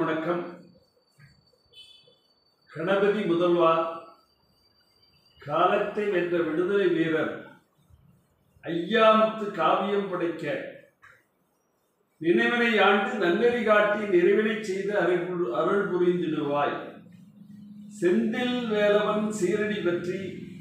வணக்கம் கணபதி முதல்வா காலத்தை வென்ற விடுதலை வீரர் ஐயாமுத்து காவியம் படைக்க நினைவினை ஆண்டு நன்னெறி காட்டி நிறைவினை செய்து அருள் புரி- அருள் புரிந்திடுவாய் செந்தில் வேலவன் சீரடி பற்றி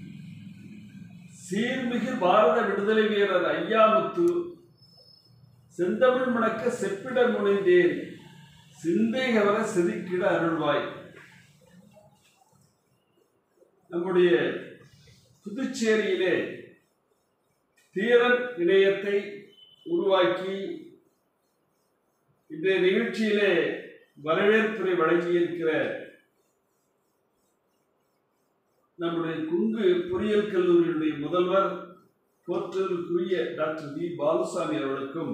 சீர்மிகு பாரத விடுதலை வீரர் ஐயாமுத்து செந்தமிழ் மணக்க செப்பிட முனைந்தேன் சிந்தை கவர செதுக்கிட அருள்வாய் நம்முடைய புதுச்சேரியிலே தீரன் இணையத்தை உருவாக்கி இன்றைய நிகழ்ச்சியிலே வரவேற்புரை வழங்கியிருக்கிற நம்முடைய குங்கு பொறியியல் கல்லூரியினுடைய முதல்வர் போற்றலுக்குரிய டாக்டர் வி பாலுசாமி அவர்களுக்கும்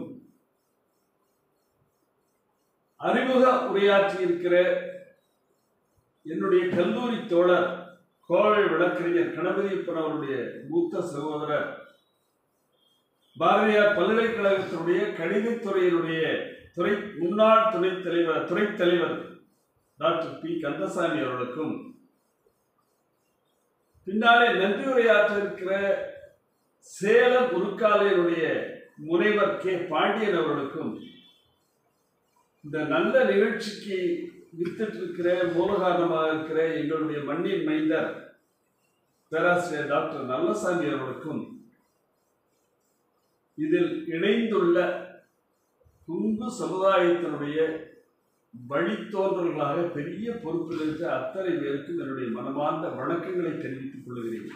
அறிமுக உரையாற்றியிருக்கிற என்னுடைய கல்லூரி தோழர் கோவை வழக்கறிஞர் கணபதியப்பன் அவருடைய மூத்த சகோதரர் பாரதியார் பல்கலைக்கழகத்தினுடைய கணிதத்துறையினுடைய துறை முன்னாள் துணைத் தலைவர் துறைத் தலைவர் டாக்டர் பி கந்தசாமி அவர்களுக்கும் பின்னாலே நன்றி உரையாற்ற இருக்கிற சேலம் உருக்காலையினுடைய முனைவர் கே பாண்டியன் அவர்களுக்கும் இந்த நல்ல நிகழ்ச்சிக்கு வித்துட்டு இருக்கிற மூலகாரணமாக இருக்கிற எங்களுடைய மண்ணின் மைந்தர் பேராசிரியர் டாக்டர் நல்லசாமி அவர்களுக்கும் இதில் இணைந்துள்ள குங்கு சமுதாயத்தினுடைய வழித்தோன்றல்களாக பெரிய பொறுப்பில் இருக்க அத்தனை பேருக்கும் என்னுடைய மனமார்ந்த வணக்கங்களை தெரிவித்துக் கொள்கிறேன்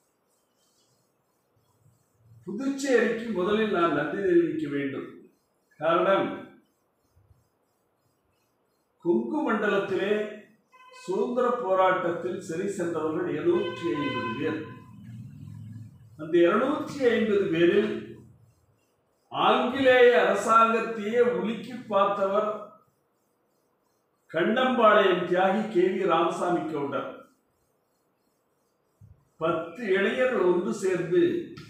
புதுச்சேரிக்கு முதலில் நான் நன்றி தெரிவிக்க வேண்டும் காரணம் கொங்கு மண்டலத்திலே சுதந்திர போராட்டத்தில் சிறை சென்றவர்கள் இருநூற்றி ஐம்பது பேர் அந்த இருநூற்றி ஐம்பது பேரில் ஆங்கிலேய அரசாங்கத்தையே உலுக்கி பார்த்தவர் கண்ணம்பாளையம் தியாகி கே வி ராமசாமி கவுண்டர் பத்து இளைஞர்கள் ஒன்று சேர்ந்து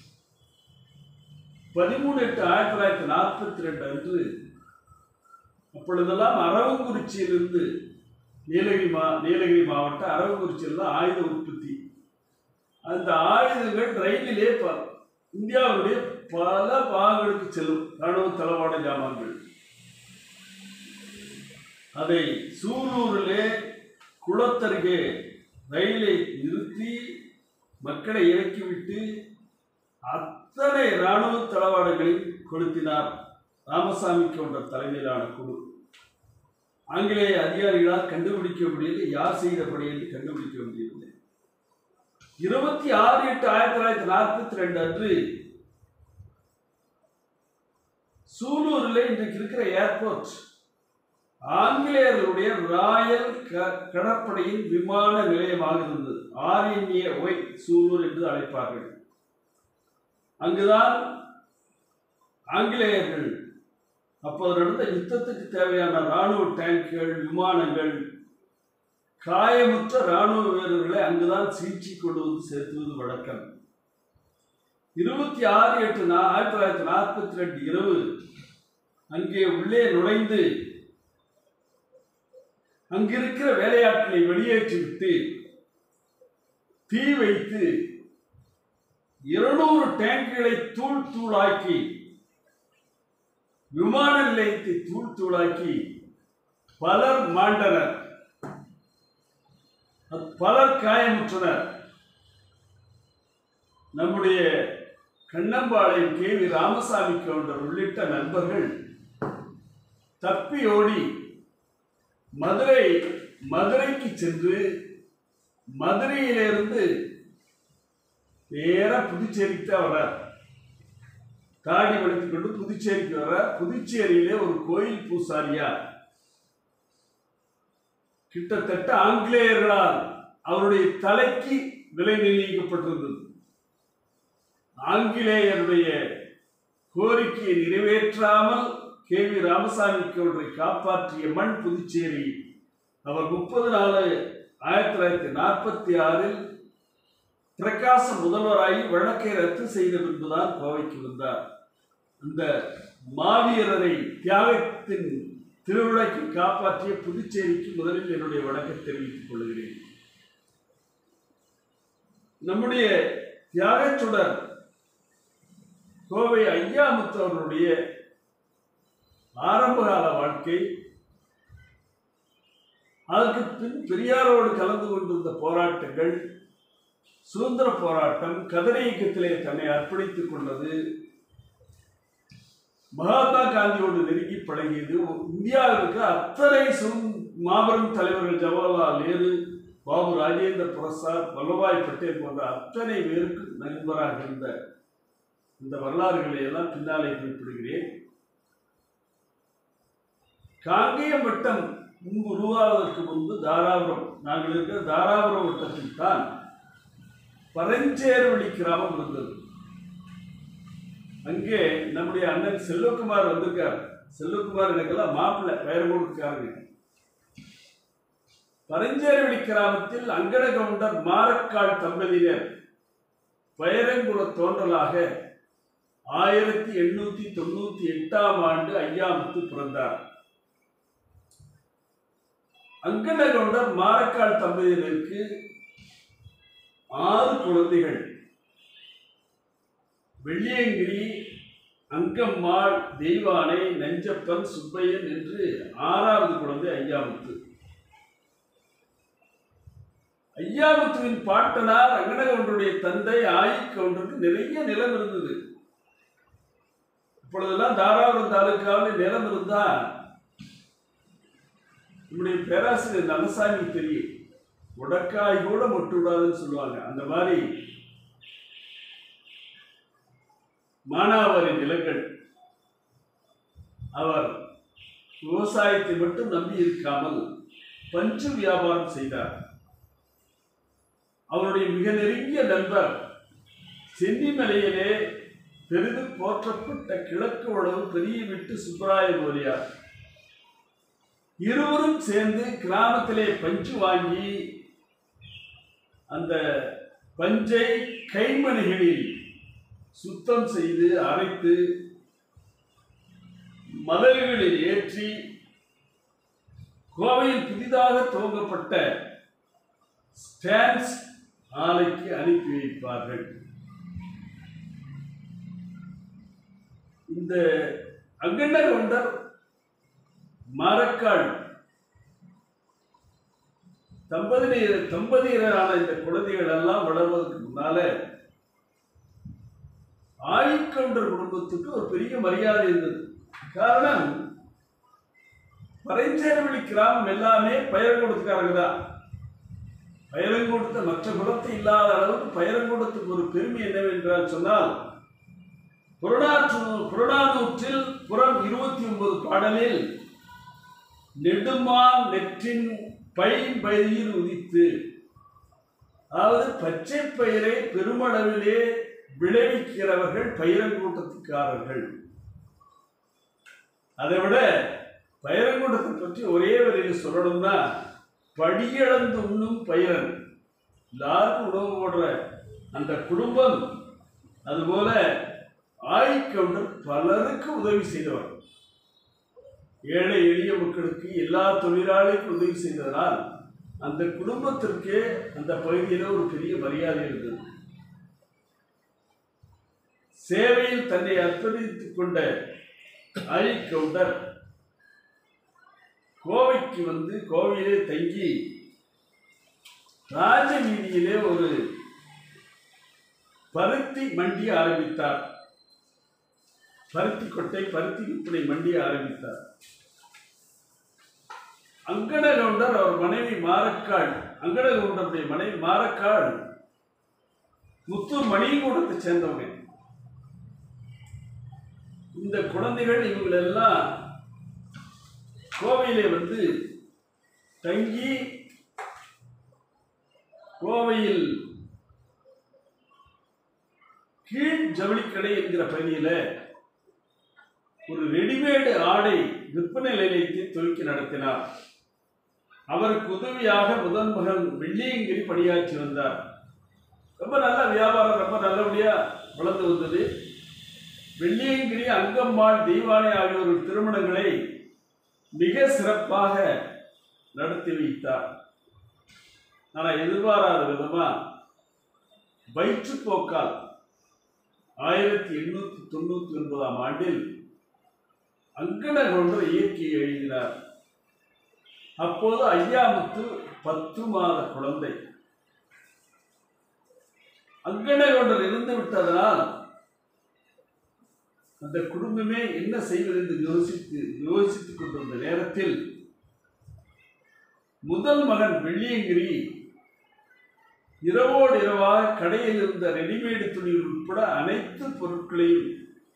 பதிமூணு எட்டு ஆயிரத்தி தொள்ளாயிரத்தி நாற்பத்தி ரெண்டு அன்று அப்பொழுதெல்லாம் அரவங்குறிச்சியிலிருந்து நீலகிரி மா நீலகிரி மாவட்டம் அரவங்குறிச்சியில் தான் ஆயுத உற்பத்தி அந்த ஆயுதங்கள் ரயிலிலே ப இந்தியாவுடைய பல பாகங்களுக்கு செல்லும் ராணுவ தளவாட ஜாமான்கள் அதை சூலூரிலே குளத்தருகே ரயிலை நிறுத்தி மக்களை இறக்கிவிட்டு அத்தனை இராணுவ தளவாடங்களையும் கொளுத்தினார் ராமசாமி கவுண்டர் தலைமையிலான குழு ஆங்கிலேய அதிகாரிகளால் கண்டுபிடிக்க முடியவில்லை யார் செய்த பணி என்று கண்டுபிடிக்க முடியவில்லை இருபத்தி ஆறு எட்டு ஆயிரத்தி தொள்ளாயிரத்தி நாற்பத்தி ரெண்டு அன்று சூலூரில் இன்றைக்கு இருக்கிற ஏர்போர்ட் ஆங்கிலேயர்களுடைய ராயல் க- கடற்படையின் விமான நிலையமாக இருந்தது ஆர்என்ஏ ஒய் சூலூர் என்று அழைப்பார்கள் அங்குதான் ஆங்கிலேயர்கள் அப்போது நடந்த யுத்தத்துக்கு தேவையான இராணுவ டேங்குகள் விமானங்கள் காயமுற்ற இராணுவ வீரர்களை அங்குதான் சீழ்ச்சி கொண்டு வந்து செலுத்துவது வழக்கம் இருபத்தி ஆறு எட்டு நா ஆயிரத்தி தொள்ளாயிரத்தி நாற்பத்தி ரெண்டு இரவு அங்கே உள்ளே நுழைந்து அங்கிருக்கிற வேலையாட்களை வெளியேற்றிவிட்டு தீ வைத்து இருநூறு டேங்குகளை தூள் தூளாக்கி விமான நிலையத்தை தூள் தூளாக்கி பலர் மாண்டனர் பலர் காயமுற்றனர் நம்முடைய கண்ணம்பாளையம் கே வி ராமசாமி கவுண்டர் உள்ளிட்ட நண்பர்கள் தப்பி ஓடி மதுரை மதுரைக்கு சென்று மதுரையிலிருந்து நேரா புதுச்சேரிக்கு தான் வர்றார் தாடி வளர்த்து கொண்டு புதுச்சேரிக்கு வர புதுச்சேரியிலே ஒரு கோயில் பூசாரியா கிட்டத்தட்ட ஆங்கிலேயர்களால் அவருடைய தலைக்கு விலை நிர்ணயிக்கப்பட்டிருந்தது ஆங்கிலேயருடைய கோரிக்கையை நிறைவேற்றாமல் கே வி ராமசாமி கவுண்டரை காப்பாற்றிய மண் புதுச்சேரி அவர் முப்பது நாலு ஆயிரத்தி தொள்ளாயிரத்தி நாற்பத்தி ஆறில் பிரகாசம் முதல்வராகி வழக்கை ரத்து செய்த பின்புதான் கோவைக்கு வந்தார் அந்த மாவீரரை தியாகத்தின் திருவிழாக்கு காப்பாற்றிய புதுச்சேரிக்கு முதலில் என்னுடைய வணக்கத்தை தெரிவித்துக் கொள்கிறேன் நம்முடைய தியாகச்சுடர் கோவை ஐயாமுத்து அவர்களுடைய ஆரம்பகால வாழ்க்கை அதற்கு பின் பெரியாரோடு கலந்து கொண்டிருந்த போராட்டங்கள் சுதந்திர போராட்டம் கதரை இயக்கத்திலே தன்னை அர்ப்பணித்துக் கொண்டது மகாத்மா காந்தியோடு நெருங்கி பழகியது இந்தியாவிற்கு அத்தனை சும் மாபெரும் தலைவர்கள் ஜவஹர்லால் நேரு பாபு ராஜேந்திர பிரசாத் வல்லபாய் பட்டேல் போன்ற அத்தனை பேருக்கு நண்பராக இருந்த இந்த வரலாறுகளை எல்லாம் பின்னாலே குறிப்பிடுகிறேன் காங்கேயம் வட்டம் முன்பு உருவாவதற்கு முன்பு தாராபுரம் நாங்கள் இருக்கிற தாராபுரம் வட்டத்தில் தான் பரஞ்சேர்வழி கிராமம் இருந்தது அங்கே நம்முடைய அண்ணன் செல்வகுமார் வந்திருக்கார் செல்வகுமார் எனக்கெல்லாம் மாப்பிள்ளை பெயர் கொடுத்துக்காருங்க பரஞ்சேர்வழி கிராமத்தில் அங்கட கவுண்டர் மாரக்கால் தம்பதியினர் பயரங்குல தோன்றலாக ஆயிரத்தி எண்ணூத்தி தொண்ணூத்தி எட்டாம் ஆண்டு ஐயாமுத்து பிறந்தார் அங்கட கவுண்டர் மாரக்கால் தம்பதியினருக்கு ஆறு குழந்தைகள் வெள்ளியங்கிரி அங்கம்மாள் தெய்வானை நெஞ்சப்பன் சுப்பையன் என்று ஆறாவது குழந்தை ஐயாமுத்து ஐயாமுத்துவின் பாட்டனார் அங்கனகவுண்டருடைய தந்தை ஆயிக்கவுண்டருக்கு நிறைய நிலம் இருந்தது இப்பொழுதெல்லாம் தாராபுரம் தாலுக்காவில் நிலம் இருந்தா நம்முடைய பேராசிரியர் நல்லசாமி தெரியும் உடக்காய் கூட மொட்டு விடாதுன்னு சொல்லுவாங்க அந்த மாதிரி மானாவாரி நிலங்கள் அவர் விவசாயத்தை மட்டும் நம்பி இருக்காமல் பஞ்சு வியாபாரம் செய்தார் அவருடைய மிக நெருங்கிய நண்பர் சென்னிமலையிலே பெரிதும் போற்றப்பட்ட கிழக்கு உழவு பெரிய விட்டு சுப்பராய மோரியார் இருவரும் சேர்ந்து கிராமத்திலே பஞ்சு வாங்கி அந்த பஞ்சை கைமணிகளில் சுத்தம் செய்து அரைத்து மதகுகளில் ஏற்றி கோவையில் புதிதாக துவங்கப்பட்ட ஸ்டான்ஸ் ஆலைக்கு அனுப்பி வைப்பார்கள் இந்த அங்கண்ண கவுண்டர் மரக்கால் தம்பதியர் தம்பதியரான இந்த குழந்தைகள் எல்லாம் வளர்வதற்கு முன்னால ஆயிக்கவுண்டர் குடும்பத்துக்கு ஒரு பெரிய மரியாதை இருந்தது காரணம் பறைஞ்சேர்வழி கிராமம் எல்லாமே பயரங்கூடத்துக்காரங்க தான் பயரங்கூடத்தை மற்ற குலத்தை இல்லாத அளவுக்கு பயரங்கூடத்துக்கு ஒரு பெருமை என்னவென்றால் சொன்னால் புறநாற்று புறநானூற்றில் புறம் இருபத்தி ஒன்பது பாடலில் நெடுமான் நெற்றின் பைன் பயிர் உதித்து அதாவது பச்சை பயிரை பெருமளவிலே விளைவிக்கிறவர்கள் பயிரங்கூட்டத்துக்காரர்கள் அதை விட பயிரங்கூட்டத்தை பற்றி ஒரே வரையில் சொல்லணும்னா படியிழந்து உண்ணும் பயிரன் எல்லாருக்கும் உணவு போடுற அந்த குடும்பம் அதுபோல ஆய்கவுண்டர் பலருக்கு உதவி செய்தவர் ஏழை எளிய மக்களுக்கு எல்லா தொழிலாளிக்கும் உதவி செய்ததனால் அந்த குடும்பத்திற்கே அந்த பகுதியில் ஒரு பெரிய மரியாதை இருந்தது சேவையில் தன்னை அர்ப்பணித்துக் கொண்ட அலி கவுண்டர் கோவைக்கு வந்து கோவையிலே தங்கி ராஜ வீதியிலே ஒரு பருத்தி மண்டி ஆரம்பித்தார் பருத்தி கொட்டை பருத்தி விற்பனை மண்டி ஆரம்பித்தார் அங்கட கவுண்டர் அவர் மனைவி மாரக்காள் அங்கட கவுண்டருடைய மனைவி மாரக்காள் முத்தூர் மணியங்கூடத்தை சேர்ந்தவங்க இந்த குழந்தைகள் இவங்களெல்லாம் கோவையிலே வந்து தங்கி கோவையில் கீழ் ஜவுளிக்கடை என்கிற பகுதியில் ஒரு ரெடிமேடு ஆடை விற்பனை நிலையத்தை துவக்கி நடத்தினார் அவருக்கு உதவியாக முதன் மகன் வெள்ளியங்கிரி பணியாற்றி வந்தார் ரொம்ப நல்ல வியாபாரம் ரொம்ப நல்லபடியா வளர்ந்து வந்தது வெள்ளியங்கிரி அங்கம்மாள் தெய்வானை ஆகியோர் திருமணங்களை மிக சிறப்பாக நடத்தி வைத்தார் ஆனால் எதிர்பாராத விதமா வயிற்றுப்போக்கால் ஆயிரத்தி எண்ணூத்தி தொண்ணூத்தி ஒன்பதாம் ஆண்டில் அங்கனகொண்டர் இயக்கி எழுதினார் அப்போது ஐயாமுத்து பத்து மாத குழந்தை அங்கனகொண்டர் இருந்து விட்டதனால் அந்த குடும்பமே என்ன செய்வது என்று யோசித்து யோசித்துக் கொண்டிருந்த நேரத்தில் முதல் மகன் வெள்ளியங்கிரி இரவோடு இரவாக கடையில் இருந்த ரெடிமேடு துணி உட்பட அனைத்து பொருட்களையும்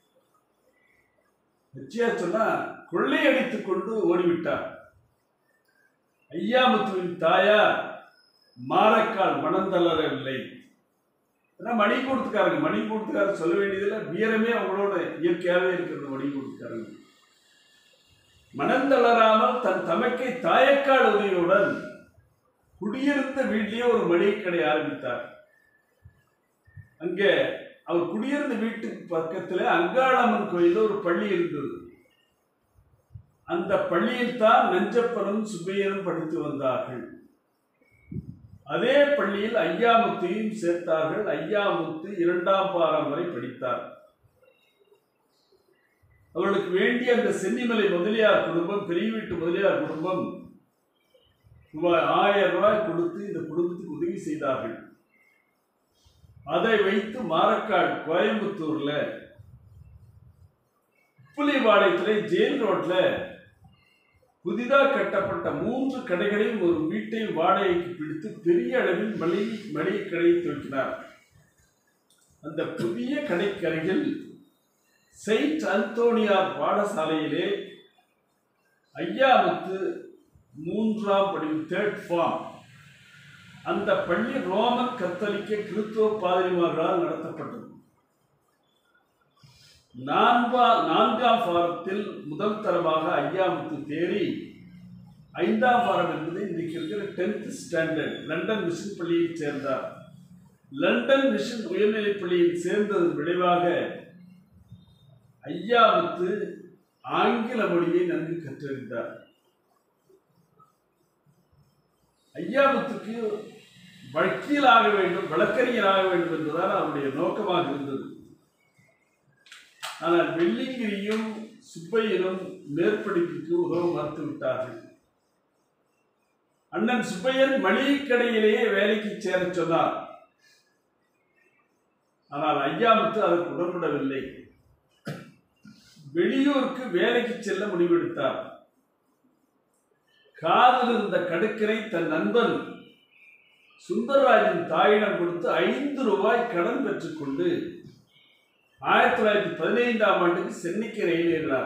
நிச்சயா சொன்னா கொள்ளையடித்துக் கொண்டு ஓடிவிட்டார் ஐயாமுத்துவின் தாயார் மாரக்கால் மனம் தளரவில்லை ஏன்னா மணி கொடுத்துக்காரங்க மணி கொடுத்துக்காரங்க சொல்ல வேண்டியதில்லை வீரமே அவங்களோட இயற்கையாகவே இருக்கிறது மணி கொடுத்துக்காரங்க மனம் தளராமல் தன் தமக்கை தாயக்கால் உதவியுடன் குடியிருந்த வீட்டிலேயே ஒரு மளிகை கடை ஆரம்பித்தார் அங்கே அவர் குடியிருந்த வீட்டுக்கு பக்கத்தில் அங்காளம்மன் கோயிலில் ஒரு பள்ளி இருந்தது அந்த பள்ளியில் தான் நஞ்சப்பனும் சுப்பையனும் படித்து வந்தார்கள் அதே பள்ளியில் ஐயாமுத்தையும் சேர்த்தார்கள் ஐயாமுத்து இரண்டாம் பாரம் வரை படித்தார் அவர்களுக்கு வேண்டிய அந்த சென்னிமலை முதலியார் குடும்பம் பெரிய வீட்டு முதலியார் குடும்பம் ரூபாய் ஆயிரம் ரூபாய் கொடுத்து இந்த குடும்பத்துக்கு உதவி செய்தார்கள் அதை வைத்து மாரக்காடு கோயம்புத்தூர்ல புலிபாளையத்திலே ஜெயில் ரோட்ல புதிதாக கட்டப்பட்ட மூன்று கடைகளையும் ஒரு வீட்டையும் வாடகைக்கு பிடித்து பெரிய அளவில் மளிகை மளிகை கடையை துவக்கினார் அந்த புதிய கடைக்கரையில் செயின்ட் அந்தோனியார் பாடசாலையிலே ஐயாவுக்கு மூன்றாம் படிவு தேர்ட் ஃபார்ம் அந்த பள்ளி ரோமன் கத்தோலிக்க கிறிஸ்துவ பாதிரிமார்களால் நடத்தப்பட்டது நான்கா நான்காம் பாரத்தில் முதல் தரமாக ஐயாமுத்து தேறி ஐந்தாம் பாரம் என்பது இன்றைக்கு இருக்கிற டென்த் ஸ்டாண்டர்ட் லண்டன் மிஷன் பள்ளியில் சேர்ந்தார் லண்டன் மிஷன் உயர்நிலைப் பள்ளியில் சேர்ந்ததன் விளைவாக ஐயாவுக்கு ஆங்கில மொழியை நன்கு கற்றறிந்தார் ஐயாவுக்கு வக்கீலாக வேண்டும் வழக்கறிஞராக வேண்டும் என்பதுதான் அவருடைய நோக்கமாக இருந்தது ஆனால் வெள்ளிங்கிரியும் சுப்பையனும் மேற்படிப்புக்கு உதவ மறுத்து விட்டார்கள் அண்ணன் சுப்பையன் மளிகை கடையிலேயே வேலைக்கு சேரச் சொன்னார் ஆனால் ஐயாமுத்து அதற்கு உடன்படவில்லை வெளியூருக்கு வேலைக்கு செல்ல முடிவெடுத்தார் காதில் இருந்த கடுக்கரை தன் நண்பன் சுந்தரராஜன் தாயிடம் கொடுத்து ஐந்து ரூபாய் கடன் பெற்றுக்கொண்டு ஆயிரத்தி தொள்ளாயிரத்தி பதினைந்தாம் ஆண்டுக்கு சென்னைக்கு ரயில் ஏறினார்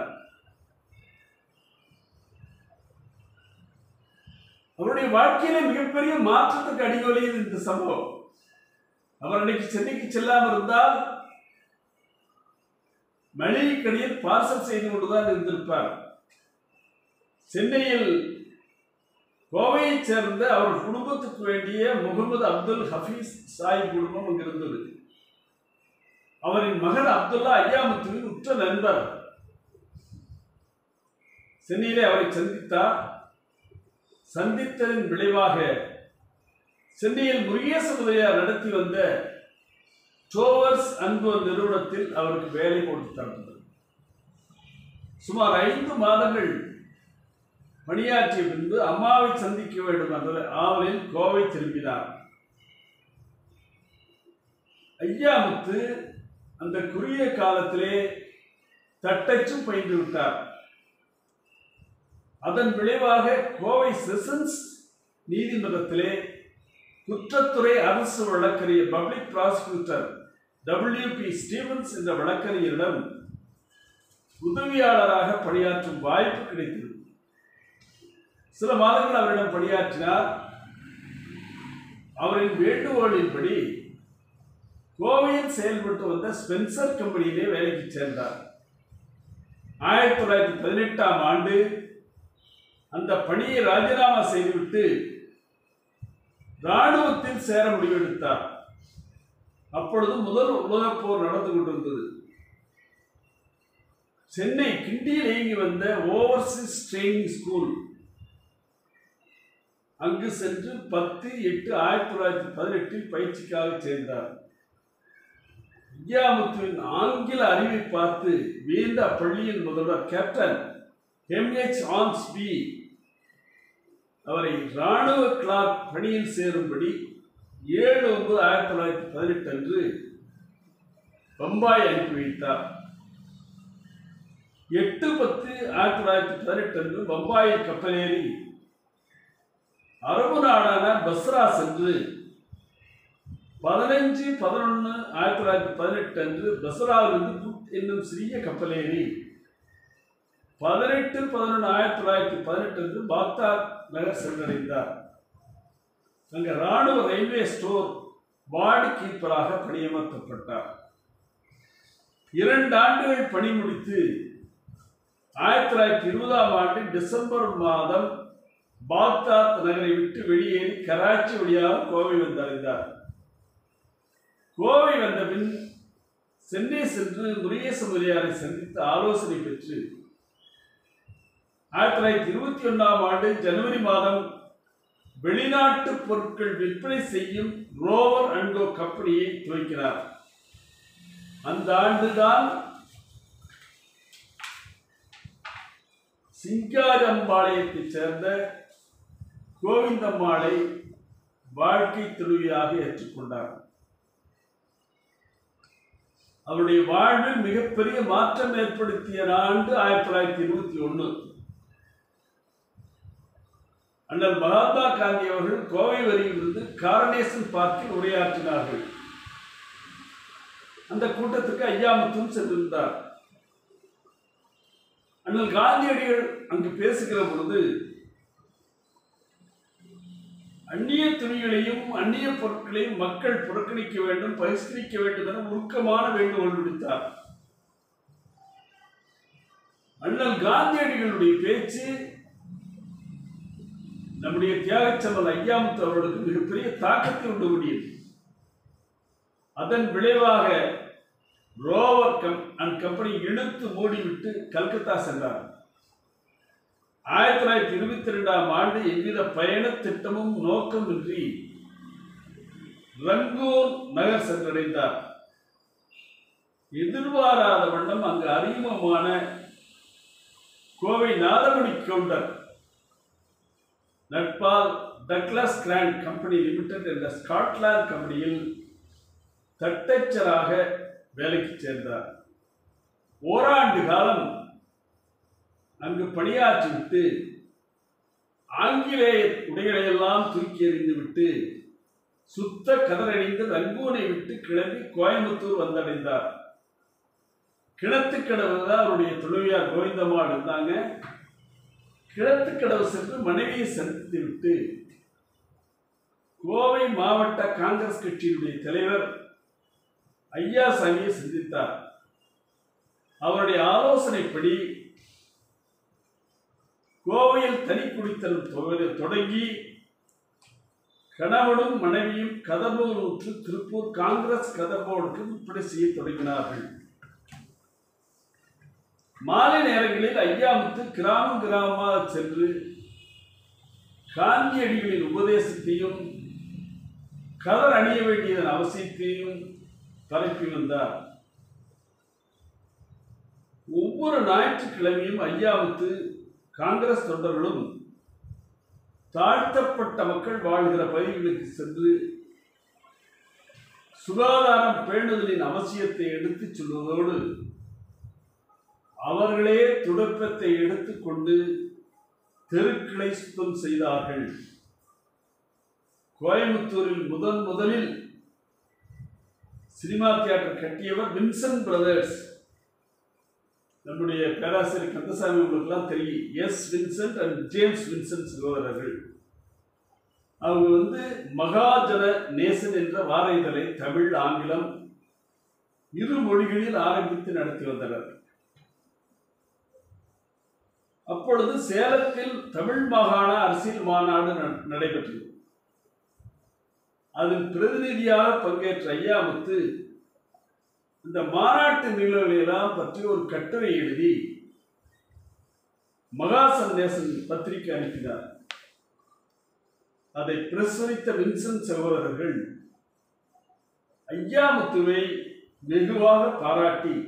அவருடைய வாழ்க்கையில மிகப்பெரிய மாற்றத்துக்கு அடிகொலியது இந்த சம்பவம் அவர் அன்னைக்கு சென்னைக்கு செல்லாமல் இருந்தால் மளிகை கடையில் பார்சல் செய்து கொண்டுதான் இருந்திருப்பார் சென்னையில் கோவையைச் சேர்ந்த அவர் குடும்பத்துக்கு வேண்டிய முகமது அப்துல் ஹபீஸ் சாய் குடும்பம் அங்கு இருந்தது அவரின் மகன் அப்துல்லா ஐயாமுத்துவின் உற்ற நண்பர் சென்னையிலே அவரை சந்தித்தார் சந்தித்ததின் விளைவாக சென்னையில் முருகேச முதலியார் நடத்தி வந்த டோவர்ஸ் அன்பு நிறுவனத்தில் அவருக்கு வேலை கொடுத்தார் சுமார் ஐந்து மாதங்கள் பணியாற்றிய பின்பு அம்மாவை சந்திக்க வேண்டும் என்ற ஆவலில் கோவை திரும்பினார் ஐயாமுத்து அந்த குறுகிய காலத்திலே தட்டச்சும் பயின்று விட்டார் அதன் விளைவாக கோவை செஷன்ஸ் நீதிமன்றத்திலே குற்றத்துறை அரசு வழக்கறிஞர் public prosecutor W P Stevens என்ற வழக்கறிஞரிடம் உதவியாளராக பணியாற்றும் வாய்ப்பு கிடைத்தது சில மாதங்கள் அவரிடம் பணியாற்றினார் அவரின் வேண்டுகோளின்படி கோவையில் செயல்பட்டு வந்த ஸ்பென்சர் கம்பெனியிலே வேலைக்கு சேர்ந்தார் ஆயிரத்தி தொள்ளாயிரத்தி பதினெட்டாம் ஆண்டு அந்த பணியை ராஜினாமா செய்துவிட்டு இராணுவத்தில் சேர முடிவெடுத்தார் அப்பொழுது முதல் உலகப் போர் நடந்து கொண்டிருந்தது சென்னை கிண்டியில் இயங்கி வந்த ஓவர்சீஸ் ட்ரைனிங் ஸ்கூல் அங்கு சென்று பத்து எட்டு ஆயிரத்தி தொள்ளாயிரத்தி பதினெட்டில் பயிற்சிக்காக சேர்ந்தார் ஐயாமுத்துவின் ஆங்கில அறிவை பார்த்து வியந்த அப்பள்ளியின் முதல்வர் கேப்டன் எம்ஹெச் ஆன்ஸ்பி அவரை இராணுவ கிளார்க் பணியில் சேரும்படி ஏழு ஒன்பது ஆயிரத்தி தொள்ளாயிரத்தி பதினெட்டு அன்று பம்பாய் அனுப்பி வைத்தார் எட்டு பத்து ஆயிரத்தி தொள்ளாயிரத்தி பதினெட்டு அன்று பம்பாயில் கப்பலேறி அரபு நாடான பஸ்ரா சென்று பதினஞ்சு பதினொன்று ஆயிரத்தி தொள்ளாயிரத்தி பதினெட்டு அன்று பஸ்ராவிலிருந்து புத் என்னும் சிறிய கப்பலேறி பதினெட்டு பதினொன்று ஆயிரத்தி தொள்ளாயிரத்தி பதினெட்டு அன்று பாக்தாத் நகர் சென்றடைந்தார் அங்கு ராணுவ ரயில்வே ஸ்டோர் வார்டு கீப்பராக பணியமர்த்தப்பட்டார் இரண்டு ஆண்டுகள் பணி முடித்து ஆயிரத்தி தொள்ளாயிரத்தி இருபதாம் ஆண்டு டிசம்பர் மாதம் பாக்தாத் நகரை விட்டு வெளியேறி கராச்சி வழியாக கோவை வந்தடைந்தார் கோவை வந்த பின் சென்னை சென்று முருகேச முதலியாரை சந்தித்து ஆலோசனை பெற்று ஆயிரத்தி தொள்ளாயிரத்தி இருபத்தி ஒன்றாம் ஆண்டு ஜனவரி மாதம் வெளிநாட்டு பொருட்கள் விற்பனை செய்யும் ரோவர் அண்டோ கம்பெனியை துவக்கினார் அந்த ஆண்டுதான் சிங்காரம்பாளையத்தைச் சேர்ந்த கோவிந்தம்மாளை வாழ்க்கை துணைவியாக ஏற்றுக்கொண்டார் அவருடைய வாழ்வில் மிகப்பெரிய மாற்றம் ஏற்படுத்திய ஆண்டு ஆயிரத்தி தொள்ளாயிரத்தி இருபத்தி ஒன்று அண்ணல் மகாத்மா காந்தி அவர்கள் கோவை வரியிலிருந்து காரனேசன் பார்க்கில் உரையாற்றினார்கள் அந்த கூட்டத்துக்கு ஐயாமுத்தும் சென்றிருந்தார் அண்ணல் காந்தியடிகள் அங்கு பேசுகிற பொழுது அந்நிய துணிகளையும் அந்நிய பொருட்களையும் மக்கள் புறக்கணிக்க வேண்டும் பரிஷ்கரிக்க வேண்டும் என உருக்கமான வேண்டுகோள் விடுத்தார் அண்ணல் காந்தியடிகளுடைய பேச்சு நம்முடைய தியாகச்சமல் ஐயாமுத்து அவர்களுக்கு மிகப்பெரிய தாக்கத்தை உண்டு முடியும் அதன் விளைவாக ரோவர் கம் அண்ட் கம்பெனி இழுத்து மூடிவிட்டு கல்கத்தா சென்றார் ஆயிரத்தி தொள்ளாயிரத்தி இருபத்தி ரெண்டாம் ஆண்டு எவ்வித பயண திட்டமும் நோக்கமின்றி ரங்கூன் நகர் சென்றடைந்தார் எதிர்பாராத வண்ணம் அங்கு அறிமுகமான கோவை நாதமணி கவுண்டர் நட்பால் டக்ளஸ் கிராண்ட் கம்பெனி லிமிடெட் என்ற ஸ்காட்லாந்து கம்பெனியில் தட்டச்சராக வேலைக்கு சேர்ந்தார் ஓராண்டு காலம் அங்கு பணியாற்றிவிட்டு ஆங்கிலேய உடைகளையெல்லாம் தூக்கி எறிந்துவிட்டு சுத்த கதறடைந்து ரங்கூனை விட்டு கிளம்பி கோயம்புத்தூர் வந்தடைந்தார் கிணத்துக்கடவு தான் அவருடைய துணைவியார் கோவிந்தம்மாள் இருந்தாங்க கிழத்துக்கடவு சென்று மனைவியை சந்தித்து விட்டு கோவை மாவட்ட காங்கிரஸ் கட்சியினுடைய தலைவர் ஐயாசாமியை சந்தித்தார் அவருடைய ஆலோசனைப்படி கோவையில் தனி குடித்தனம் தொ- தொடங்கி கணவனும் மனைவியும் கதர்போர் உற்று திருப்பூர் காங்கிரஸ் கதர்போர்டுக்கு விற்பனை செய்ய தொடங்கினார்கள் மாலை நேரங்களில் ஐயாமுத்து கிராமம் கிராமமாக சென்று காந்தியடிகளின் உபதேசத்தையும் கதர் அணிய வேண்டியதன் அவசியத்தையும் பரப்பி வந்தார் ஒவ்வொரு ஞாயிற்றுக்கிழமையும் ஐயாவுக்கு காங்கிரஸ் தொண்டர்களும் தாழ்த்தப்பட்ட மக்கள் வாழ்கிற பகுதிகளுக்கு சென்று சுகாதாரம் பேணுதலின் அவசியத்தை எடுத்துச் சொல்வதோடு அவர்களே துடப்பத்தை எடுத்துக்கொண்டு தெருக்களை சுத்தம் செய்தார்கள் கோயம்புத்தூரில் முதன் முதலில் சினிமா தியேட்டர் கட்டியவர் வின்சென்ட் பிரதர்ஸ் நம்முடைய பேராசிரியர் கந்தசாமி உங்களுக்குலாம் தெரியும் S Vincent and James Vincent சகோதரர்கள் அவங்க வந்து மகாஜன நேசன் என்ற வார இதழை தமிழ் ஆங்கிலம் இரு மொழிகளில் ஆரம்பித்து நடத்தி வந்தனர் அப்பொழுது சேலத்தில் தமிழ் மாகாண அரசியல் மாநாடு ந- நடைபெற்றது அதில் பிரதிநிதியாக பங்கேற்ற ஐயாமுத்து இந்த மாநாட்டு நிகழ்வுகளை எல்லாம் பற்றி ஒரு கட்டுரை எழுதி மகா சந்தேசன் பத்திரிகை அனுப்பினார் அதை பிரசுரித்த வின்சென்ட் சகோதரர்கள் ஐயாமுத்துவை வெகுவாக பாராட்டி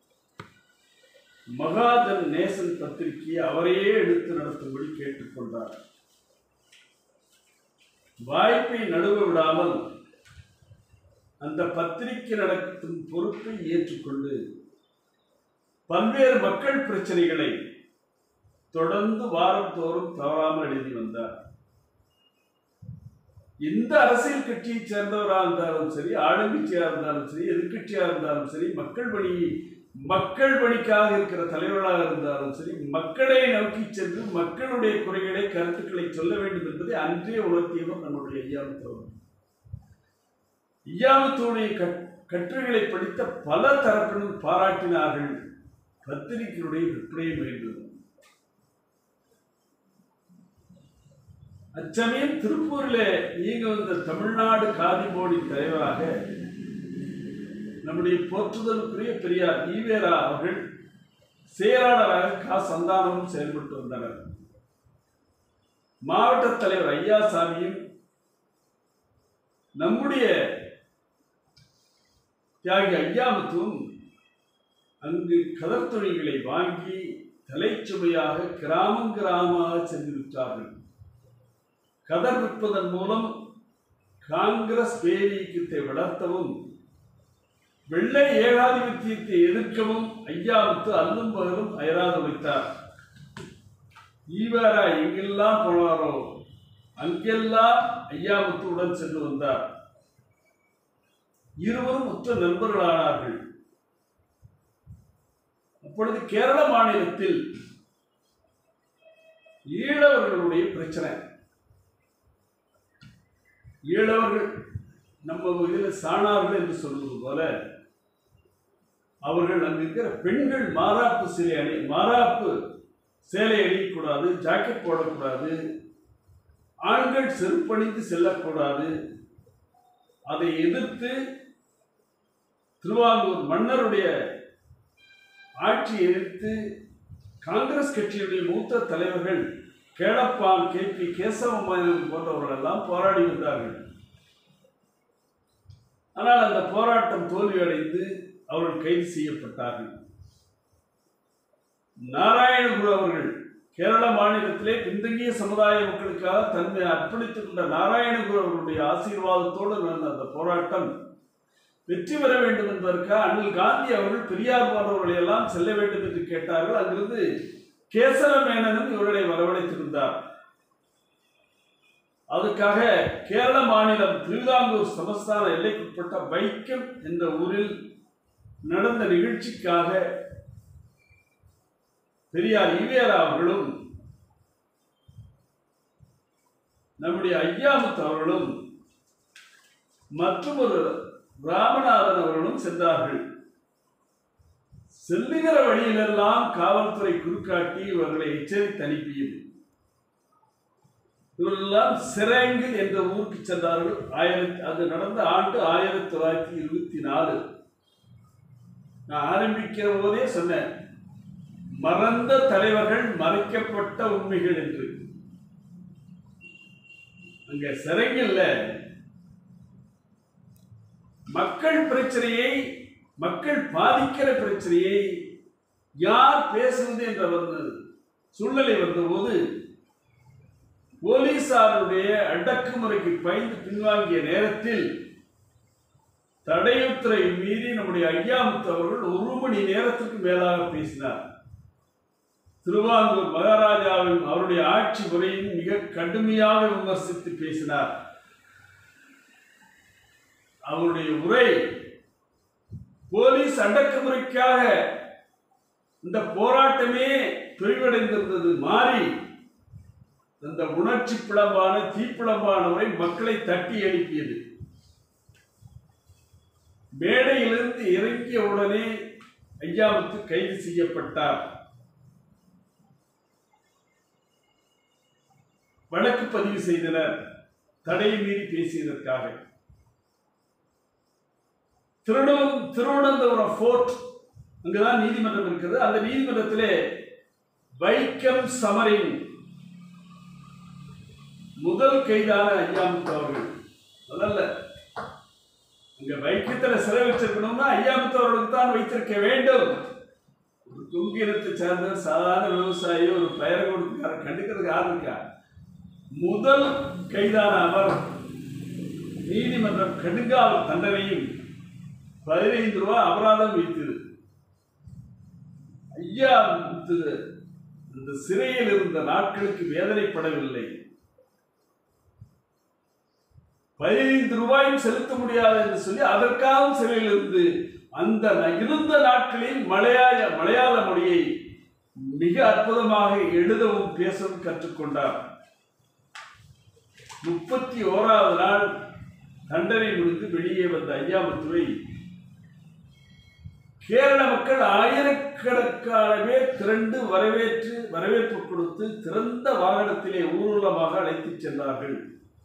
மகாஜன் நேசன் பத்திரிகையை அவரையே எடுத்து நடத்தும்படி கேட்டுக்கொண்டார் வாய்ப்பை நடுவ விடாமல் அந்த பத்திரிகை நடத்தும் பொறுப்பை ஏற்றுக்கொண்டு பல்வேறு மக்கள் பிரச்சனைகளை தொடர்ந்து வாரந்தோறும் தவறாமல் எழுதி வந்தார் எந்த அரசியல் கட்சியை சேர்ந்தவராக இருந்தாலும் சரி ஆளுங்கட்சியாக இருந்தாலும் சரி எதிர்கட்சியாக இருந்தாலும் சரி மக்கள் பணி மக்கள் பணிக்காக இருக்கிற தலைவர்களாக இருந்தாலும் சரி மக்களை நோக்கி சென்று மக்களுடைய குறைகளை கருத்துக்களை சொல்ல வேண்டும் என்பதை அன்றே உணர்த்தியவர் நம்முடைய ஐயாமுத்தவர் ஐயாமுத்தோடைய கட்டுரைகளை படித்த பல தரப்பினர் பாராட்டினார்கள் பத்திரிகையுடைய விற்பனையை வேண்டும் அச்சமயம் திருப்பூரில் இயங்க வந்த தமிழ்நாடு காதி போர்டி தலைவராக நம்முடைய போற்றுதலுக்குரிய பெரியார் ஈவேரா அவர்கள் செயலாளராக கா சந்தானமும் செயல்பட்டு வந்தனர் மாவட்ட தலைவர் ஐயாசாமியும் நம்முடைய தியாகி ஐயாமுத்தும் அங்கு கதர் துணிகளை வாங்கி தலைச்சுமையாக கிராமம் கிராமமாக சென்று விட்டார்கள் கதர் விற்பதன் மூலம் காங்கிரஸ் பேரியக்கத்தை வளர்த்தவும் வெள்ளை ஏகாதிபத்தியத்தை எதிர்க்கவும் ஐயாவுக்கு அல்லும் பகலும் அயராது வைத்தார் ஈவேரா எங்கெல்லாம் போனாரோ அங்கெல்லாம் ஐயாமுத்துவுடன் சென்று வந்தார் இருவரும் உற்ற நண்பர்களானார்கள் அப்பொழுது கேரள மாநிலத்தில் ஈழவர்களுடைய பிரச்சனை ஈழவர்கள் நம்ம இதில் சாணார்கள் என்று சொல்வது போல அவர்கள் அங்கு இருக்கிற பெண்கள் மாறாப்பு சிலை அணி மாறாப்பு சேலை அணியக்கூடாது ஜாக்கெட் போடக்கூடாது ஆண்கள் செருப்பணிந்து செல்லக்கூடாது அதை எதிர்த்து திருவாங்கூர் மன்னருடைய ஆட்சியை எதிர்த்து காங்கிரஸ் கட்சியுடைய மூத்த தலைவர்கள் கேளப்பான் கே பி கேசவமாயன் போன்றவர்கள் எல்லாம் போராடி வந்தார்கள் ஆனால் அந்த போராட்டம் தோல்வியடைந்து அவர்கள் கைது செய்யப்பட்டார்கள் நாராயணகுரு அவர்கள் கேரள மாநிலத்திலே பின்தங்கிய சமுதாய மக்களுக்காக தன்னை அர்ப்பணித்துக் கொண்ட நாராயணகுரு அவர்களுடைய ஆசீர்வாதத்தோடு நடந்த அந்த போராட்டம் வெற்றி பெற வேண்டும் என்பதற்காக அண்ணல் காந்தி அவர்கள் பெரியார் போன்றவர்களை எல்லாம் செல்ல வேண்டும் என்று கேட்டார்கள் அங்கிருந்து கேசவ மேனனும் இவர்களை வரவழைத்திருந்தார் அதுக்காக கேரள மாநிலம் திருவிதாங்கூர் சமஸ்தான எல்லைக்குட்பட்ட வைக்கம் என்ற ஊரில் நடந்த நிகழ்ச்சிக்காக பெரியார் ஈவேரா அவர்களும் நம்முடைய ஐயாமுத்து அவர்களும் மற்றும் ஒரு ராமநாதன் அவர்களும் சென்றார்கள் செல்லுகிற வழியிலெல்லாம் காவல்துறை குறுக்காட்டி இவர்களை எச்சரித்து அனுப்பியது இவர்களெல்லாம் சிறங்கு என்ற ஊருக்கு சென்றார்கள் ஆயிரத்தி அது நடந்த ஆண்டு ஆயிரத்தி தொள்ளாயிரத்தி இருபத்தி நாலு நான் ஆரம்பிக்கிற போதே சொன்னேன் மறந்த தலைவர்கள் மறைக்கப்பட்ட உண்மைகள் என்று அங்க சிறங்கில்ல மக்கள் பிரச்சனையை மக்கள் பாதிக்கிற பிரச்சனையை யார் பேசுவது என்ற வந்தது சூழ்நிலை வந்தபோது போலீசாருடைய அடக்குமுறைக்கு பயந்து பின்வாங்கிய நேரத்தில் தடையுத்தரை மீறி நம்முடைய ஐயாமுத்து அவர்கள் ஒரு மணி நேரத்துக்கு மேலாக பேசினார் திருவாங்கூர் மகாராஜாவின் அவருடைய ஆட்சி முறையின் மிக கடுமையாக விமர்சித்து பேசினார் அவருடைய உரை போலீஸ் அடக்குமுறைக்காக இந்த போராட்டமே தொய்வடைந்திருந்தது மாறி அந்த உணர்ச்சி பிளம்பான தீப்பிளம்பான உரை மக்களை தட்டி எழுப்பியது மேடையிலிருந்து இறங்கிய உடனே ஐயாவுக்கு கைது செய்யப்பட்டார் வழக்கு பதிவு செய்தனர் தடையை மீறி பேசியதற்காக திருடு திருவனந்தபுரம் ஃபோர்ட் அங்குதான் நீதிமன்றம் இருக்கிறது அந்த நீதிமன்றத்திலே வைக்கம் சமரின் முதல் கைதான ஐயாமுத்து அவர்கள் அதல்ல அங்க வைக்கத்துல சிறை வச்சிருக்கணும்னா ஐயாமுத்து அவர்களுக்கு தான் வைத்திருக்க வேண்டும் ஒரு தொங்கு இனத்தை சேர்ந்த சாதாரண விவசாயி ஒரு பெயரை கொடுத்துக்கார கண்டுக்கிறதுக்கு யார் இருக்கா முதல் கைதான அவர் நீதிமன்றம் கடுங்காவல் தண்டனையும் பதினைந்து ரூபாய் அபராதம் விதித்தது ஐயா முத்து இந்த சிறையில் இருந்த நாட்களுக்கு வேதனைப்படவில்லை பதினைந்து ரூபாயும் செலுத்த முடியாது என்று சொல்லி அதற்காகவும் சிறையில் இருந்து அந்த ந- இருந்த நாட்களில் மலையாள மலையாள மொழியை மிக அற்புதமாக எழுதவும் பேசவும் கற்றுக்கொண்டார் முப்பத்தி ஓராவது நாள் தண்டனை முடிந்து வெளியே வந்த ஐயாமுத்துவை கேரள மக்கள் ஆயிரக்கணக்கானவே திரண்டு வரவேற்று வரவேற்பு கொடுத்து திறந்த வாகனத்திலே ஊர்வலமாக அழைத்துச் சென்றார்கள்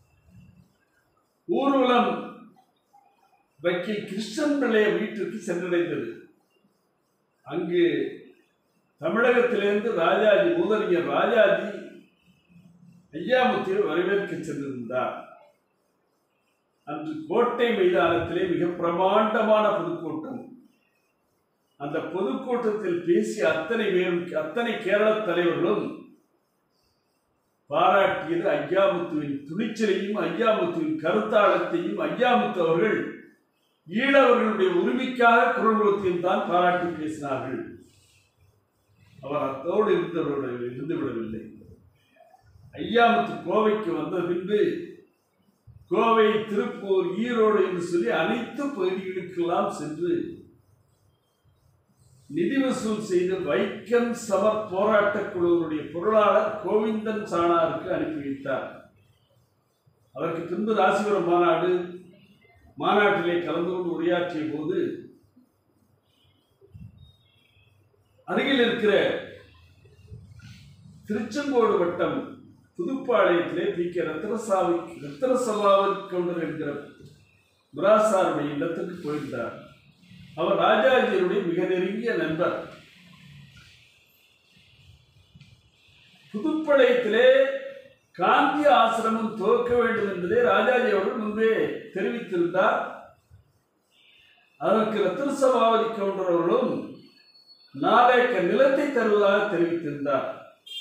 ஊர்வலம் வக்கீல் கிருஷ்ணன் பிள்ளைய வீட்டிற்கு சென்றடைந்தது அங்கு தமிழகத்திலிருந்து ராஜாஜி மூதறிஞர் ராஜாஜி ஐயாமுத்தியை வரவேற்க சென்றிருந்தார் அன்று கோட்டை மைதானத்திலே மிக பிரமாண்டமான பொதுக்கூட்டம் அந்த பொதுக்கூட்டத்தில் பேசிய அத்தனை பேரும் அத்தனை கேரள தலைவர்களும் பாராட்டியது ஐயாமுத்துவின் துணிச்சலையும் ஐயாமுத்துவின் கருத்தாளத்தையும் ஐயாமுத்து அவர்கள் ஈழவர்களுடைய உரிமைக்காக குரல் கொடுத்தையும் தான் பாராட்டி பேசினார்கள் அவர் அத்தோடு இருந்தவரோடு இருந்து விடவில்லை ஐயாமுத்து கோவைக்கு வந்த பின்பு கோவை திருப்பூர் ஈரோடு என்று சொல்லி அனைத்து பகுதிகளுக்கெல்லாம் சென்று நிதி வசூல் செய்து வைக்கம் சமர் போராட்டக் குழுவினுடைய பொருளாளர் கோவிந்தன் சாணாருக்கு அனுப்பி வைத்தார் அதற்கு பின்பு ராசிபுரம் மாநாடு மாநாட்டிலே கலந்து கொண்டு உரையாற்றிய போது அருகில் இருக்கிற திருச்செங்கோடு வட்டம் புதுப்பாளையத்திலே பி கே ரத்னசாமி ரத்னசபாவன் கவுண்டர் என்கிற முராசாருடைய இல்லத்துக்கு போயிருந்தார் அவர் ராஜாஜியருடைய மிக நெருங்கிய நண்பர் புதுப்பாளையத்திலே காந்தி ஆசிரமம் துவக்க வேண்டும் என்பதை ராஜாஜி அவர்கள் முன்பே தெரிவித்திருந்தார் அதற்கு ரத்ன சபாவதி கவுண்டர் அவர்களும் நாளைக்க நிலத்தை தருவதாக தெரிவித்திருந்தார்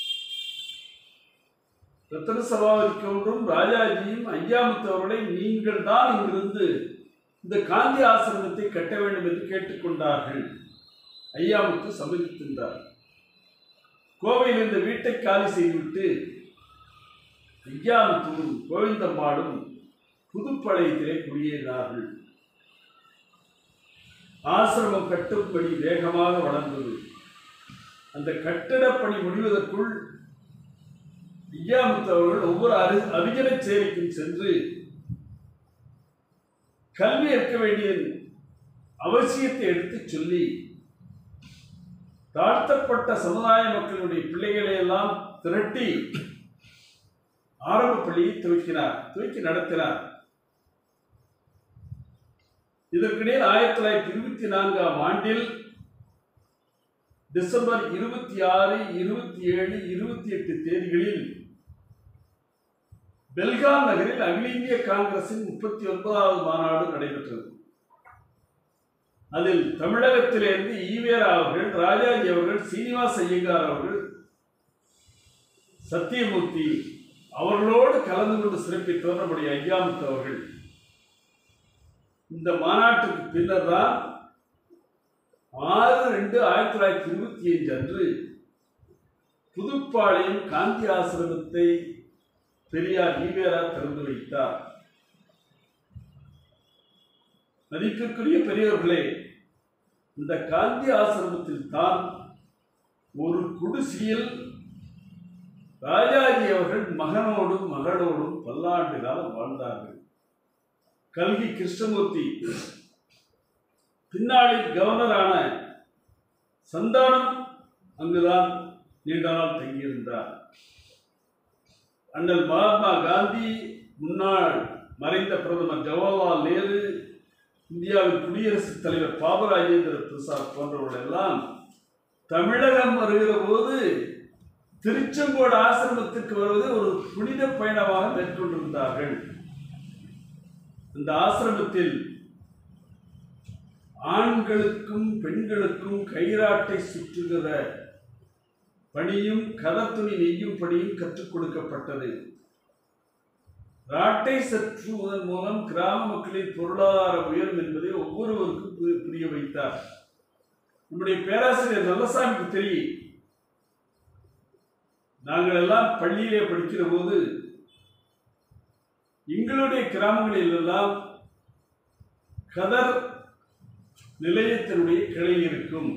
ரத்தன சபாவதி கவுண்டரும் ராஜாஜியும் ஐயாமுத்து அவர்களை நீங்கள் தான் இங்கிருந்து இந்த காந்தி ஆசிரமத்தை கட்ட வேண்டும் என்று கேட்டுக்கொண்டார்கள் ஐயாமுத்து சம்மதித்திருந்தார் கோவையில் இந்த வீட்டை காலி செய்துவிட்டு ஐயாமுத்துவும் கோவிந்தம்மாளும் புதுப்பாளையத்திலே குடியேறினார்கள் ஆசிரமம் கட்டும்படி வேகமாக வளர்ந்தது அந்த கட்டிடப் பணி முடிவதற்குள் ஐயாமுத்து அவர்கள் ஒவ்வொரு அரி அரிஜன சேவைக்கும் சென்று கல்வி இருக்க வேண்டிய அவசியத்தை எடுத்துச் சொல்லி தாழ்த்தப்பட்ட சமுதாய மக்களுடைய பிள்ளைகளை எல்லாம் திரட்டி ஆரம்ப பள்ளியை துவக்கினார் துவக்கி நடத்தினார் இதற்கிடையில் ஆயிரத்தி தொள்ளாயிரத்தி இருபத்தி நான்காம் ஆண்டில் டிசம்பர் இருபத்தி ஆறு இருபத்தி ஏழு இருபத்தி எட்டு தேதிகளில் பெல்காம் நகரில் அகில இந்திய காங்கிரசின் முப்பத்தி ஒன்பதாவது மாநாடு நடைபெற்றது அதில் தமிழகத்திலிருந்து ஈவேரா அவர்கள் ராஜாஜி அவர்கள் சீனிவாச ஐயங்கார் அவர்கள் சத்தியமூர்த்தி அவர்களோடு கலந்து கொண்டு சிறப்பித்தவர் நம்முடைய ஐயாமுத்து அவர்கள் இந்த மாநாட்டுக்கு பின்னர் தான் ஆறு ரெண்டு ஆயிரத்தி தொள்ளாயிரத்தி இருபத்தி அஞ்சு அன்று புதுப்பாளையம் காந்தி ஆசிரமத்தை பெரியார் ஈவேரா திறந்து வைத்தார் மதிப்பிற்குரிய பெரியவர்களே இந்த காந்தி ஆசிரமத்தில் தான் ஒரு குடிசையில் ராஜாஜி அவர்கள் மகனோடும் மகளோடும் பல்லாண்டு காலம் வாழ்ந்தார்கள் கல்கி கிருஷ்ணமூர்த்தி பின்னாளில் கவர்னரான சந்தானம் அங்குதான் நீண்ட நாள் தங்கியிருந்தார் அண்ணல் மகாத்மா காந்தி முன்னாள் மறைந்த பிரதமர் ஜவஹர்லால் நேரு இந்தியாவின் குடியரசுத் தலைவர் பாபு ராஜேந்திர பிரசாத் போன்றவர்கள் எல்லாம் தமிழகம் வருகிற போது திருச்செங்கோடு ஆசிரமத்திற்கு வருவது ஒரு புனித பயணமாக மேற்கொண்டிருந்தார்கள் இந்த ஆசிரமத்தில் ஆண்களுக்கும் பெண்களுக்கும் கைராட்டை சுற்றுகிற பணியும் கதத்துணி நெய்யும் பணியும் கற்றுக் கொடுக்கப்பட்டது ராட்டை சற்றுவதன் மூலம் கிராம மக்களின் பொருளாதார உயரும் என்பதை ஒவ்வொருவருக்கும் பு- புரிய வைத்தார் நம்முடைய பேராசிரியர் நல்லசாமிக்கு தெரியும் நாங்கள் எல்லாம் பள்ளியிலே படிக்கிற போது எங்களுடைய கிராமங்களில் எல்லாம் கதர் நிலையத்தினுடைய கிளை இருக்கும்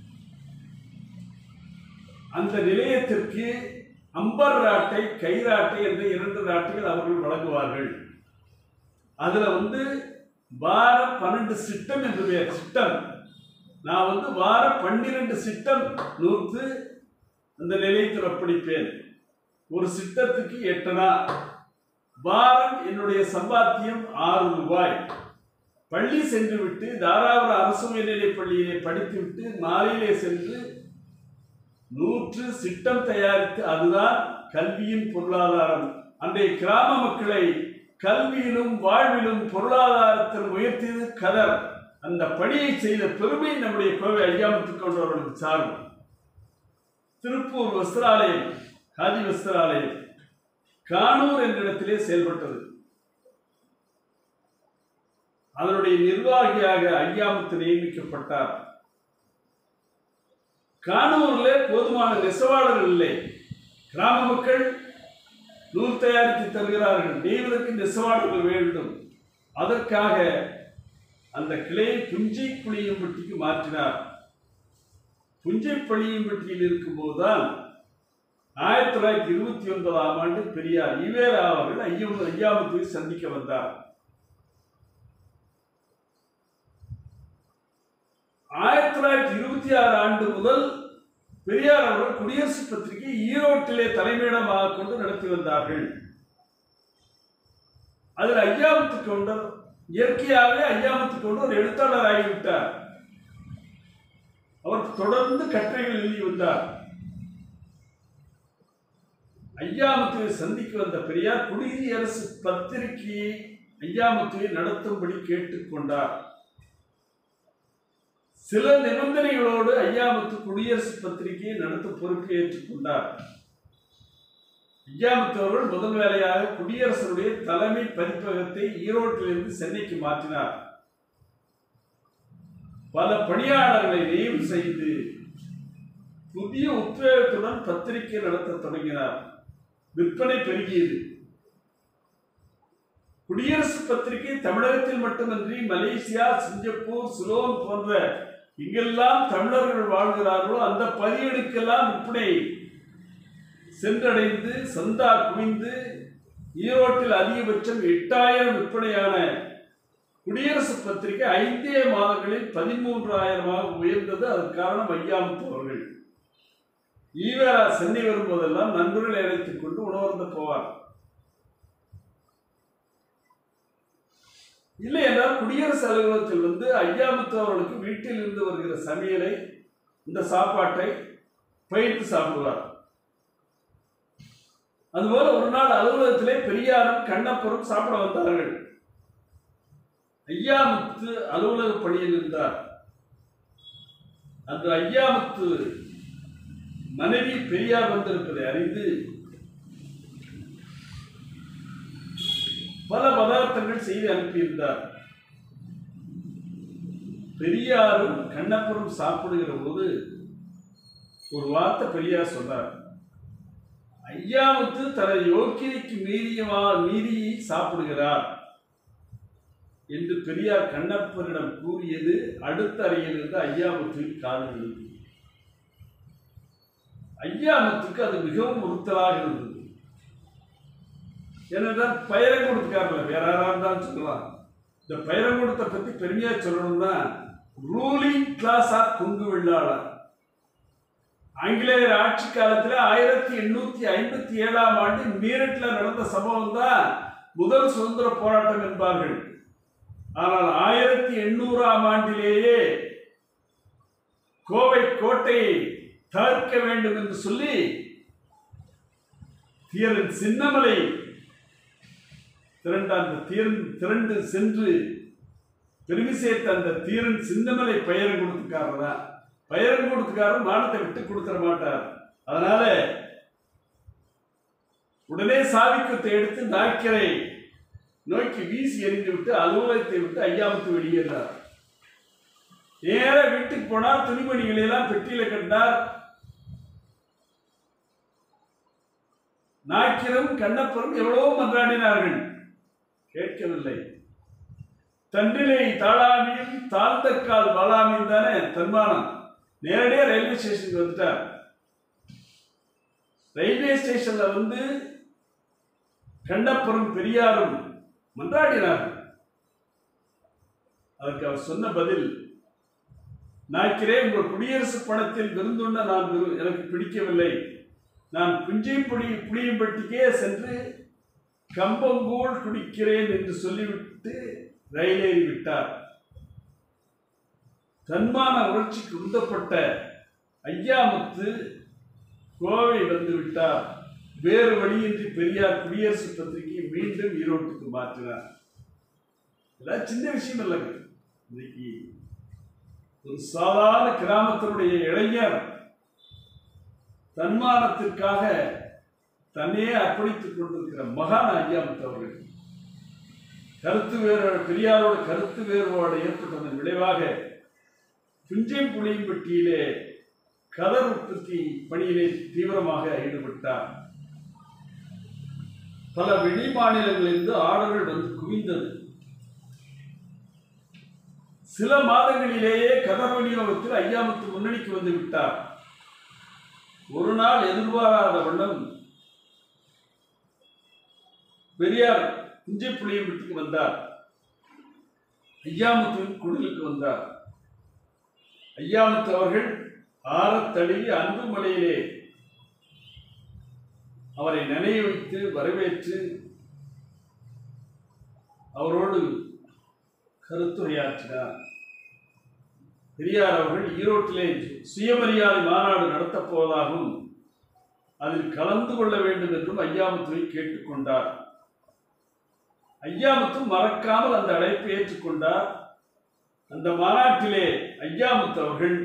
அந்த நிலையத்திற்கு அம்பர் ராட்டை கைராட்டை என்ற இரண்டு ராட்டைகள் அவர்கள் வழங்குவார்கள் அதுல வந்து வார பன்னெண்டு சிட்டம் என்று பெயர் சிட்டம் நான் வந்து வார பன்னிரண்டு சிட்டம் நூற்று அந்த நிலையத்தில் ஒப்படைப்பேன் ஒரு சிட்டத்துக்கு எட்டனா வாரம் என்னுடைய சம்பாத்தியம் ஆறு ரூபாய் பள்ளி சென்று விட்டு தாராபுர அரசு உயர்நிலைப் பள்ளியிலே படித்துவிட்டு மாலையிலே சென்று நூற்று சிட்டம் தயாரித்து அதுதான் கல்வியின் பொருளாதாரம் அன்றைய கிராம மக்களை கல்வியிலும் வாழ்விலும் பொருளாதாரத்திலும் உயர்த்தியது கதர் அந்த பணியை செய்த பெருமை நம்முடைய கோவை ஐயாமத்துக் கொண்டவர்களுக்கு சாரும் திருப்பூர் வஸ்திராலயம் காதி வஸ்திராலயம் கானூர் என்ற இடத்திலே செயல்பட்டது அதனுடைய நிர்வாகியாக ஐயாமுத்து நியமிக்கப்பட்டார் கானூர்ல போதுமான நெசவாளர்கள் இல்லை கிராம மக்கள் நூல் தயாரித்து தருகிறார்கள் நெய்வதற்கு நெசவாளர்கள் வேண்டும் அதற்காக அந்த கிளையை புஞ்சை புளியம்பட்டிக்கு மாற்றினார் புஞ்சை புளியம்பட்டியில் இருக்கும்போதுதான் ஆயிரத்தி தொள்ளாயிரத்தி இருபத்தி ஒன்பதாம் ஆண்டு பெரியார் ஈவேரா அவர்கள் ஐயம் ஐயாமுத்துவை சந்திக்க வந்தார் ஆயிரத்தி தொள்ளாயிரத்தி இருபத்தி ஆறு ஆண்டு முதல் பெரியார் அவர்கள் குடியரசு பத்திரிகை ஈரோட்டிலே தலைமையிடமாக கொண்டு நடத்தி வந்தார்கள் அதில் ஐயாமுத்து கவுண்டர் இயற்கையாகவே ஐயாமுத்து கவுண்டர் எழுத்தாளர் ஆகிவிட்டார் அவர் தொடர்ந்து கட்டுரைகள் எழுதி வந்தார் ஐயாமுத்துவை சந்திக்க வந்த பெரியார் குடியரசு பத்திரிகையை ஐயாமுத்துவை நடத்தும்படி கேட்டுக்கொண்டார் சில நிபந்தனைகளோடு ஐயாமுத்து குடியரசு பத்திரிகையை நடத்த பொறுப்பை ஏற்றுக்கொண்டார் ஐயாமுத்து அவர்கள் முதல் வேலையாக குடியரசனுடைய தலைமை பதிப்பகத்தை ஈரோட்டிலிருந்து சென்னைக்கு மாற்றினார் பல பணியாளர்களை நியமனம் செய்து புதிய உத்வேகத்துடன் பத்திரிகை நடத்த தொடங்கினார் விற்பனை பெருகியது குடியரசு பத்திரிகை தமிழகத்தில் மட்டுமன்றி மலேசியா சிங்கப்பூர் சிலோன் போன்ற எங்கெல்லாம் தமிழர்கள் வாழ்கிறார்களோ அந்த பதியெடுக்கெல்லாம் விற்பனை சென்றடைந்து சந்தா குவிந்து ஈரோட்டில் அதிகபட்சம் எட்டாயிரம் விற்பனையான குடியரசு பத்திரிகை ஐந்தே மாதங்களில் பதிமூன்றாயிரமாக உயர்ந்தது அதற்கு காரணம் ஐயாமுத்து அவர்கள் ஈவேரா சென்னை வரும்போதெல்லாம் நண்பர்களை அழைத்துக் கொண்டு உணவருந்த போவார் இல்லை என்றால் குடியரசு அலுவலகத்தில் வந்து ஐயாமுத்து அவர்களுக்கு வீட்டில் இருந்து வருகிற சமையலை இந்த சாப்பாட்டை பயிர்த்து சாப்பிடுவார் அதுபோல ஒரு நாள் அலுவலகத்திலே பெரியாரும் கண்ணப்பரும் சாப்பிட வந்தார்கள் ஐயாமுத்து அலுவலக பணியில் இருந்தார் அந்த ஐயாமுத்து மனைவி பெரியார் வந்திருப்பதை அறிந்து பல பதார்த்தங்கள் செய்து அனுப்பியிருந்தார் பெரியாரும் கண்ணப்பரும் சாப்பிடுகிற போது ஒரு வார்த்தை பெரியார் சொன்னார் ஐயாவுக்கு தனது யோக்கியதைக்கு மீறியவா மீறி சாப்பிடுகிறார் என்று பெரியார் கண்ணப்பரிடம் கூறியது அடுத்த அறையில் இருந்து ஐயாமுத்துவின் காதல் விழுந்தது ஐயாமுத்துக்கு அது மிகவும் உறுத்தலாக இருந்தது ஏனென்றால் பயிரங்குடத்துக்காரல வேற யாரா இருந்தாலும் சொல்லலாம் இந்த பயிரங்குடத்தை பத்தி பெருமையா சொல்லணும்னா ruling class of Kongu Vellalar ஆங்கிலேயர் ஆட்சி காலத்தில் ஆயிரத்தி எண்ணூத்தி ஐம்பத்தி ஏழாம் ஆண்டு மீரட்ல நடந்த சம்பவம் தான் முதல் சுதந்திர போராட்டம் என்பார்கள் ஆனால் ஆயிரத்தி எண்ணூறாம் ஆண்டிலேயே கோவை கோட்டையை தகர்க்க வேண்டும் என்று சொல்லி தீரன் சின்னமலை திரண்ட அந்த தீரன் திரண்டு சென்று பெருமை சேர்த்த அந்த தீரன் சின்னமலை பெயர் கொடுத்துக்காரர் தான் பெயர் கொடுத்துக்காரர் மானத்தை விட்டு கொடுத்துட மாட்டார் அதனால உடனே சாவிக்கத்தை எடுத்து நாய்க்கரை நோக்கி வீசி எறிந்து விட்டு அலுவலகத்தை விட்டு ஐயாவுக்கு வெளியேறார் நேர வீட்டுக்கு போனார் துணிமணிகளை எல்லாம் பெட்டியில கண்டார் நாக்கிரம் கண்ணப்பரும் எவ்வளவோ மன்றாடினார்கள் கேட்கவில்லை தன்னிலை தாளாமியும் தாழ்ந்த கால் வாழாமியும் தானே தன்மானம் நேரடியாக ரயில்வே ஸ்டேஷனுக்கு வந்துட்டார் ரயில்வே ஸ்டேஷன்ல வந்து கண்ணப்பரும் பெரியாரும் மன்றாடினார்கள் அதற்கு அவர் சொன்ன பதில் நாய்க்கிறே உங்கள் குடியரசு பணத்தில் விருந்துண்ண நான் விரு- எனக்கு பிடிக்கவில்லை நான் புஞ்சையும் புடி புளியம்பட்டிக்கே சென்று கம்பங்கூழ் குடிக்கிறேன் என்று சொல்லிவிட்டு ரயிலேறி விட்டார் தன்மான உணர்ச்சிக்கு உந்தப்பட்ட ஐயாமுத்து கோவை வந்து விட்டார் வேறு வழியின்றி பெரியார் குடியரசு பத்திரிகையை மீண்டும் ஈரோட்டுக்கு மாற்றினார் இதெல்லாம் சின்ன விஷயம் இல்லைங்க இன்னைக்கு ஒரு சாதாரண கிராமத்தினுடைய இளைஞர் தன்மானத்திற்காக தன்னையே அர்ப்பணித்துக் கொண்டிருக்கிற மகான் ஐயாமுத்து அவர்கள் கருத்து வேறு பெரியாரோட கருத்து வேறுபாடு ஏற்பட்டதன் விளைவாக புஞ்சை புளியம்பட்டியிலே கதர் உற்பத்தி பணியிலே தீவிரமாக ஈடுபட்டார் பல வெளி மாநிலங்களிலிருந்து ஆர்டர்கள் வந்து குவிந்தது சில மாதங்களிலேயே கதர் விநியோகத்தில் ஐயாமுத்து முன்னணிக்கு வந்து விட்டார் ஒரு நாள் எதிர்பாராத வண்ணம் பெரியார் புஞ்சை புளியம்பட்டிக்கு வந்தார் ஐயாமுத்துவின் குடிலுக்கு வந்தார் ஐயாமுத்து அவர்கள் ஆறத் தழுவி அன்பு மலையிலே அவரை நினைவு வைத்து வரவேற்று அவரோடு கருத்துரையாற்றினார் பெரியார் அவர்கள் ஈரோட்டிலே சுயமரியாதை மாநாடு நடத்தப் போவதாகவும் அதில் கலந்து கொள்ள வேண்டும் என்றும் ஐயாமுத்துவை கேட்டுக்கொண்டார் ஐயாமுத்து மறக்காமல் அந்த அழைப்பை ஏற்றுக்கொண்டார் அந்த மாநாட்டிலே ஐயாமுத்து அவர்கள்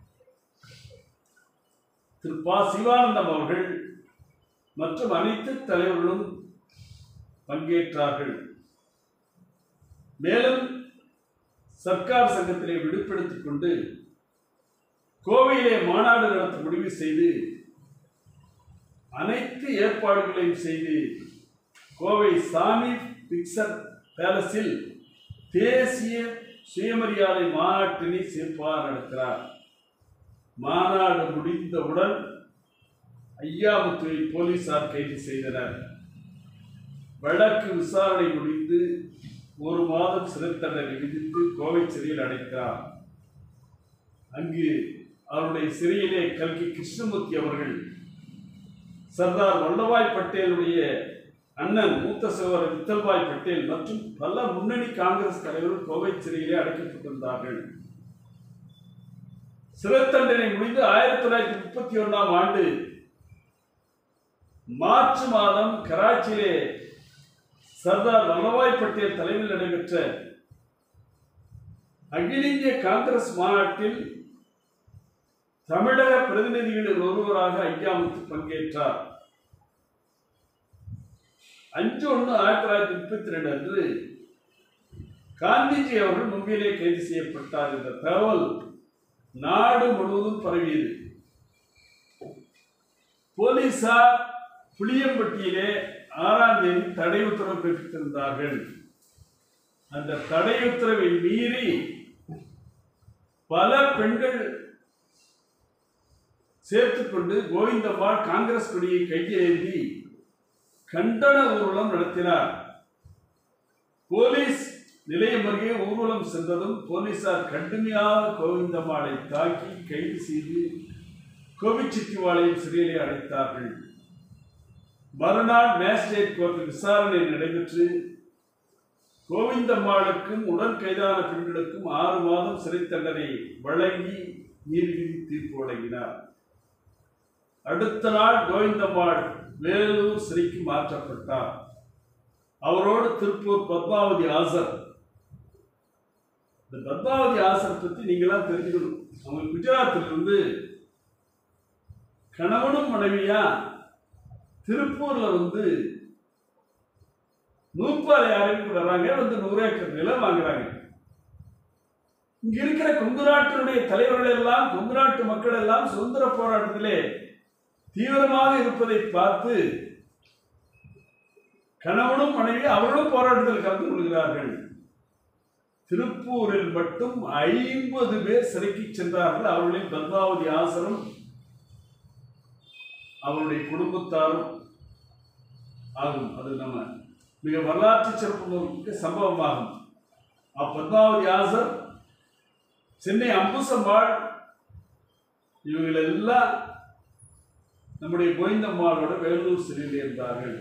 திரு பா சிவானந்தம் அவர்கள் மற்றும் அனைத்து தலைவர்களும் பங்கேற்றார்கள் மேலும் சர்க்கார் சங்கத்திலே விடுப்பெடுத்துக் கொண்டு கோவையிலே மாநாடு நடத்த முடிவு செய்து அனைத்து ஏற்பாடுகளையும் செய்து கோவை சாமி பிக்சர் பேலஸில் தேசிய சுயமரியாதை மாநாட்டினை சிறப்பாக நடக்கிறார் மாநாடு முடிந்தவுடன் ஐயாமுத்துவை போலீசார் கைது செய்தனர் வழக்கு விசாரணை முடிந்து ஒரு மாதம் சிறை தண்டனை விதித்து கோவை சிறையில் அடைத்தார் அங்கு அவருடைய சிறையிலே கல்கி கிருஷ்ணமூர்த்தி அவர்கள் சர்தார் வல்லபாய் பட்டேலுடைய அண்ணன் மூத்த சகோதரர் வித்தல்பாய் பட்டேல் மற்றும் பல முன்னணி காங்கிரஸ் தலைவர்கள் கோவை சிறையிலே அடைக்கப்பட்டிருந்தார்கள் சிறை தண்டனை முடிந்து ஆயிரத்தி தொள்ளாயிரத்தி முப்பத்தி ஒன்றாம் ஆண்டு மார்ச் மாதம் கராச்சியிலே சர்தார் வல்லபாய் பட்டேல் தலைமையில் நடைபெற்ற அகில இந்திய காங்கிரஸ் மாநாட்டில் தமிழக பிரதிநிதிகளில் ஒருவராக ஐயாமுத்து பங்கேற்றார் அஞ்சு ஒன்று ஆயிரத்தி தொள்ளாயிரத்தி முப்பத்தி ரெண்டு அன்று காந்திஜி அவர்கள் மும்பையிலே கைது செய்யப்பட்டார் என்ற தகவல் நாடு முழுவதும் பரவியது போலீசார் புளியம்பட்டியிலே ஆறாம் தேதி தடை உத்தரவு பிறப்பித்திருந்தார்கள் அந்த தடை உத்தரவை மீறி பல பெண்கள் சேர்த்துக்கொண்டு கோவிந்தம்மாள் காங்கிரஸ் கொடியை கையேந்தி கண்டன ஊர்வலம் நடத்தினார் போலீஸ் நிலையம் அருகே ஊர்வலம் சென்றதும் போலீசார் கடுமையாக கோவிந்தம்மாளை தாக்கி கைது செய்து கோவிச்சித்திவாளையம் சிறையிலே அடைத்தார்கள் மறுநாள் மேஜிஸ்ட்ரேட் கோர்ட்டில் விசாரணை நடைபெற்று கோவிந்தம்மாளுக்கும் உடன் கைதான பெண்களுக்கும் ஆறு மாதம் சிறை தண்டனை வழங்கி நீதிபதி தீர்ப்பு வழங்கினார் அடுத்த நாள் கோவிந்தம்மாள் வேலூர் சிறைக்கு மாற்றப்பட்டார் அவரோடு திருப்பூர் பத்மாவதி ஆசர் இந்த பத்மாவதி ஆசர் பத்தி நீங்களாம் தெரிஞ்சுக்கணும் அவங்க குஜராத்தில் இருந்து கணவனும் மனைவியா திருப்பூர்ல வந்து நூற்பாலை ஆரம்பிக்கு வர்றாங்க வந்து நூறு ஏக்கர் நிலம் வாங்குறாங்க இங்க இருக்கிற கொங்கு நாட்டினுடைய தலைவர்கள் எல்லாம் கொங்கு நாட்டு மக்கள் எல்லாம் சுதந்திர போராட்டத்திலே தீவிரமாக இருப்பதை பார்த்து கணவனும் மனைவி அவர்களும் போராட்டத்தில் கலந்து கொள்கிறார்கள் திருப்பூரில் மட்டும் ஐம்பது பேர் சிறைக்கு சென்றார்கள் அவர்களில் பத்மாவதி ஆசரும் அவருடைய குடும்பத்தாரும் ஆகும் அது நம்ம மிக வரலாற்று சிறப்பு சம்பவமாகும் அப்பத்மாவதி ஆசர் சென்னை அம்புசம்மாள் இவங்கள் எல்லாம் நம்முடைய கோவிந்தம்மாளோட வேலூர் சிறையில் இருந்தார்கள்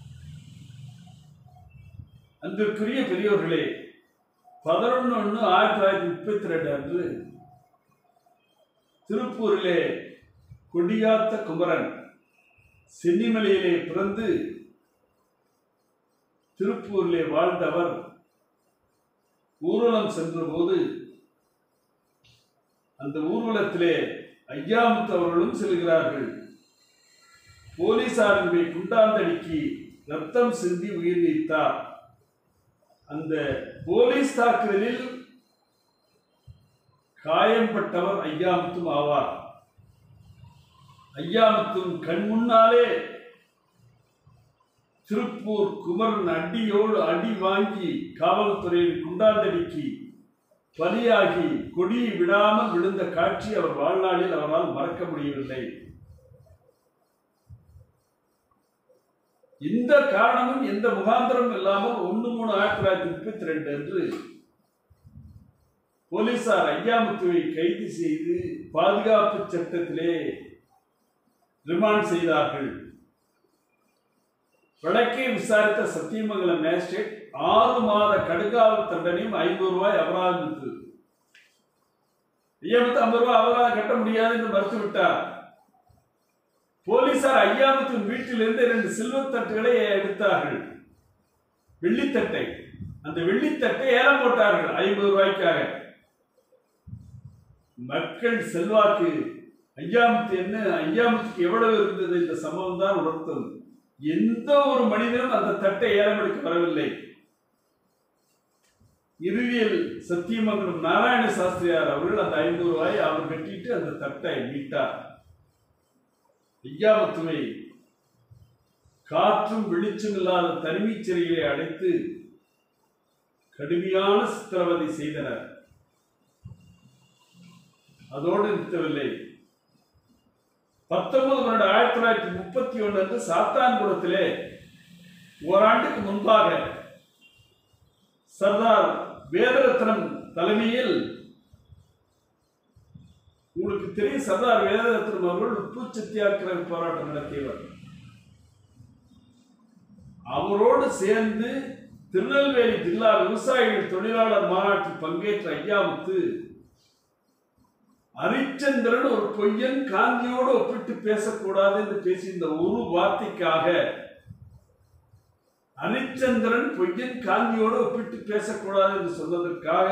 அன்பிற்குரிய பெரியோர்களே பதினொன்று ஒன்று ஆயிரத்தி தொள்ளாயிரத்தி முப்பத்தி ரெண்டு அன்று திருப்பூரிலே கொடியாத்த குமரன் சென்னிமலையிலே பிறந்து திருப்பூரிலே வாழ்ந்தவர் ஊர்வலம் சென்றபோது அந்த ஊர்வலத்திலே ஐயாமுத்து அவர்களும் செல்கிறார்கள் போலீசாரினுடைய குண்டாந்தடிக்கு ரத்தம் சிந்தி உயிர் நீத்தார் அந்த போலீஸ் தாக்குதலில் காயம்பட்டவர் ஐயாமுத்தும் ஆவார் ஐயாமுத்தும் கண் முன்னாலே திருப்பூர் குமரன் அடியோடு அடி வாங்கி காவல்துறையின் குண்டாந்தடிக்கு பலியாகி கொடியை விடாமல் விழுந்த காட்சி அவர் வாழ்நாளில் அவரால் மறக்க முடியவில்லை இந்த காரணமும் எந்த முகாந்திரமும் இல்லாமல் ஒன்று மூணு ஆயிரத்தி தொள்ளாயிரத்தி முப்பத்தி ரெண்டு அன்று போலீசார் ஐயாமுத்துவை கைது செய்து பாதுகாப்பு சட்டத்திலே ரிமாண்ட் செய்தார்கள் வழக்கை விசாரித்த சத்தியமங்கலம் மேஜிஸ்ட்ரேட் ஆறு மாத கடுங்காவல் தண்டனையும் ஐநூறு ரூபாய் அபராதம் விதித்து ஐயாமுத்து ஐம்பது ரூபாய் அபராதம் கட்ட முடியாது என்று மறுத்துவிட்டார் போலீசார் ஐயாமுத்தின் வீட்டிலிருந்து இரண்டு சில்வர் தட்டுகளை எடுத்தார்கள் வெள்ளித்தட்டை அந்த வெள்ளித்தட்டை ஏலம் போட்டார்கள் ஐம்பது ரூபாய்க்காக மக்கள் செல்வாக்கு ஐயாமுத்து என்ன ஐயாமுத்துக்கு எவ்வளவு இருந்தது இந்த சம்பவம் தான் உணர்த்தும் எந்த ஒரு மனிதனும் அந்த தட்டை ஏலம் எடுக்க வரவில்லை இறுதியில் சத்தியமங்கலம் நாராயண சாஸ்திரியார் அவர்கள் அந்த ஐநூறு ரூபாயை அவர் கட்டிட்டு அந்த தட்டை மீட்டார் ஐயாமத்துவை காற்றும் வெளிச்சம் இல்லாத தனிமைச் சிறையிலே அடைத்து கடுமையான சித்திரவதை செய்தனர் அதோடு நிறுத்தவில்லை பத்தொன்பது வருட ஆயிரத்தி தொள்ளாயிரத்தி முப்பத்தி ஒன்று அன்று சாத்தான்குளத்திலே ஓராண்டுக்கு முன்பாக சர்தார் வேதரத்னம் தலைமையில் உங்களுக்கு தெரியும் சர்தார் வேதரத்னம் அவர்கள் உப்பு சத்தியாகிரக போராட்டம் நடத்தியவர் அவரோடு சேர்ந்து திருநெல்வேலி ஜில்லா விவசாயிகள் தொழிலாளர் மாநாட்டில் பங்கேற்ற ஐயாமுத்து ஹரிச்சந்திரன் ஒரு பொய்யன் காந்தியோடு ஒப்பிட்டு பேசக்கூடாது என்று பேசி இந்த ஒரு வார்த்தைக்காக ஹரிச்சந்திரன் பொய்யன் காந்தியோடு ஒப்பிட்டு பேசக்கூடாது என்று சொன்னதற்காக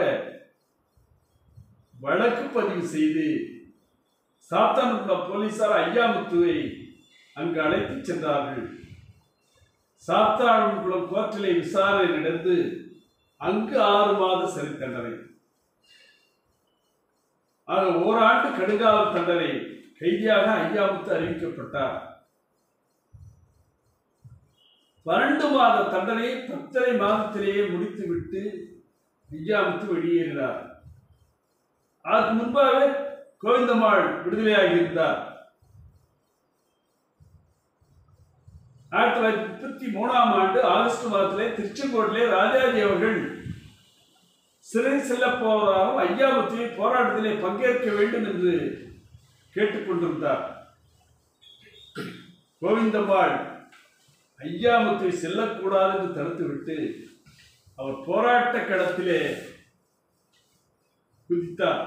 வழக்கு பதிவு செய்து சாத்தான்குளம் போலீசார் ஐயாமுத்துவை அங்கு அழைத்துச் சென்றார்கள் சாத்தான்குளம் கோர்ட்டிலே விசாரணை நடந்து அங்கு ஆறு மாத சிறை தண்டனை ஆக ஓராண்டு கடுங்காவல் தண்டனை கைதியாக ஐயாமுத்து அறிவிக்கப்பட்டார் பன்னெண்டு மாத தண்டனையை பத்தரை மாதத்திலேயே முடித்துவிட்டு ஐயாமுத்து வெளியேறினார் அதற்கு முன்பாக கோவிந்தம்மாள் விடுதலையாகி இருந்தார் ஆயிரத்தி தொள்ளாயிரத்தி முப்பத்தி மூணாம் ஆண்டு ஆகஸ்ட் மாதத்திலே திருச்செங்கோட்டிலே ராஜாஜி அவர்கள் சிறை செல்ல போவதாகவும் ஐயாமுத்தியை போராட்டத்திலே பங்கேற்க வேண்டும் என்று கேட்டுக்கொண்டிருந்தார் கோவிந்தம்மாள் ஐயாமுத்தை செல்லக்கூடாது என்று தடுத்துவிட்டு அவர் போராட்ட களத்திலே குதித்தார்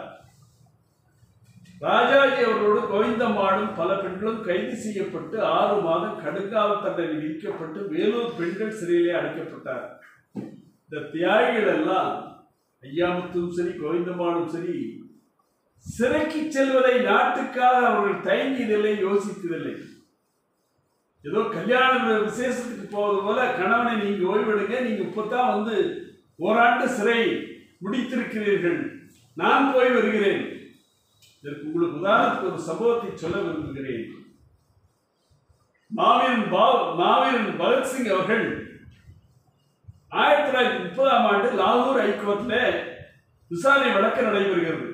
ராஜாஜி அவர்களோடு கோவிந்தம்மாளும் பல பெண்களும் கைது செய்யப்பட்டு ஆறு மாதம் கடுங்காவல் தண்டனை விதிக்கப்பட்டு வேலூர் பெண்கள் சிறையிலே அடைக்கப்பட்டார் இந்த தியாகிகள் எல்லாம் ஐயாமுத்தும் சரி கோவிந்தம்மாளும் சரி சிறைக்கு செல்வதை நாட்டுக்காக அவர்கள் தயங்கியதில்லை யோசித்ததில்லை ஏதோ கல்யாண விசேஷத்துக்கு போவது போல கணவனை நீங்க ஓய்வெடுங்க நீங்க இப்பதான் வந்து ஓராண்டு சிறை முடித்திருக்கிறீர்கள் நான் போய் வருகிறேன் இதற்கு உங்களுக்கு உதாரணத்துக்கு ஒரு சம்பவத்தை சொல்ல விரும்புகிறேன் மாவீரன் பாவ் மாவீரன் பகத்சிங் அவர்கள் ஆயிரத்தி தொள்ளாயிரத்தி முப்பதாம் ஆண்டு லாகூர் ஹைகோர்ட்டில் விசாரணை வழக்கு நடைபெறுகிறது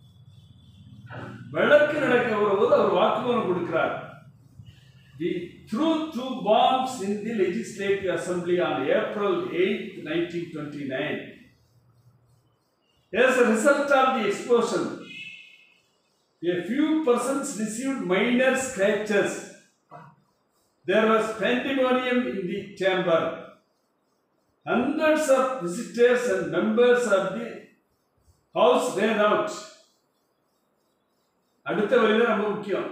வழக்கு நடக்க வரும்போது அவர் வாக்குமூலம் கொடுக்கிறார் He threw two bombs in the Legislative Assembly on April 8, 1929. As a result of the explosion, a few persons received minor scratches. There was pandemonium in the chamber. Hundreds of visitors and members of the house ran out. அடுத்த வரி தான் ரொம்ப முக்கியம்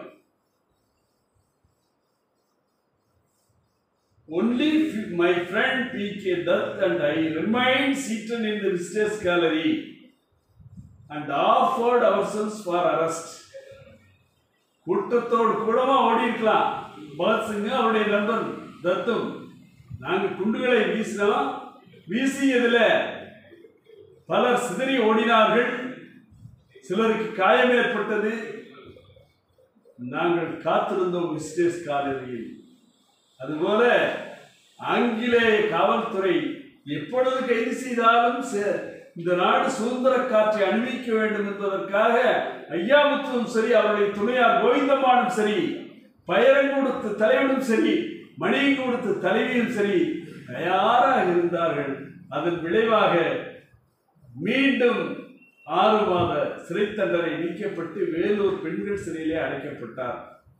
Only f- my friend P.K. Dutt and I remained seated in the visitors gallery and offered ourselves for arrest. கூட்டத்தோடு கூடமா ஓடி இருக்கலாம் பகத்சிங் அவருடைய நண்பன் தத்தும் நாங்க குண்டுகளை வீசினோம் வீசியதுல பலர் சிதறி ஓடினார்கள் சிலருக்கு காயம் ஏற்பட்டது நாங்கள் காத்திருந்தோம் விஸ்டேஸ் காலனியில் அதுபோல ஆங்கிலேய காவல்துறை எப்பொழுது கைது செய்தாலும் ச- இந்த நாடு சுதந்திர காற்றை அனுபவிக்க வேண்டும் என்பதற்காக ஐயாமுத்துவும் சரி அவருடைய துணையார் கோவிந்தம்மானும் சரி பயரம் கொடுத்து தலைவனும் சரி மணியும் கொடுத்து தலைவியும் சரி தயாராக இருந்தார்கள் அதன் விளைவாக மீண்டும் ஆறு மாத சிறை தண்டனை நீக்கப்பட்டு வேலூர் பெண்கள் சிறையிலே அடைக்கப்பட்டார்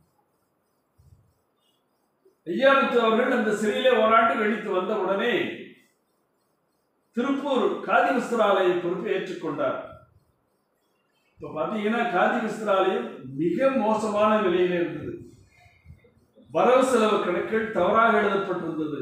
ஐயாமுத்து அவர்கள் அந்த சிறையிலே ஓராண்டு கழித்து வந்த உடனே திருப்பூர் காதி வஸ்திராலய பொறுப்பை ஏற்றுக்கொண்டார் இப்ப பாத்தீங்கன்னா காதி வஸ்திராலயம் மிக மோசமான நிலையில இருந்தது வரவு செலவு கணக்கில் தவறாக எழுதப்பட்டிருந்தது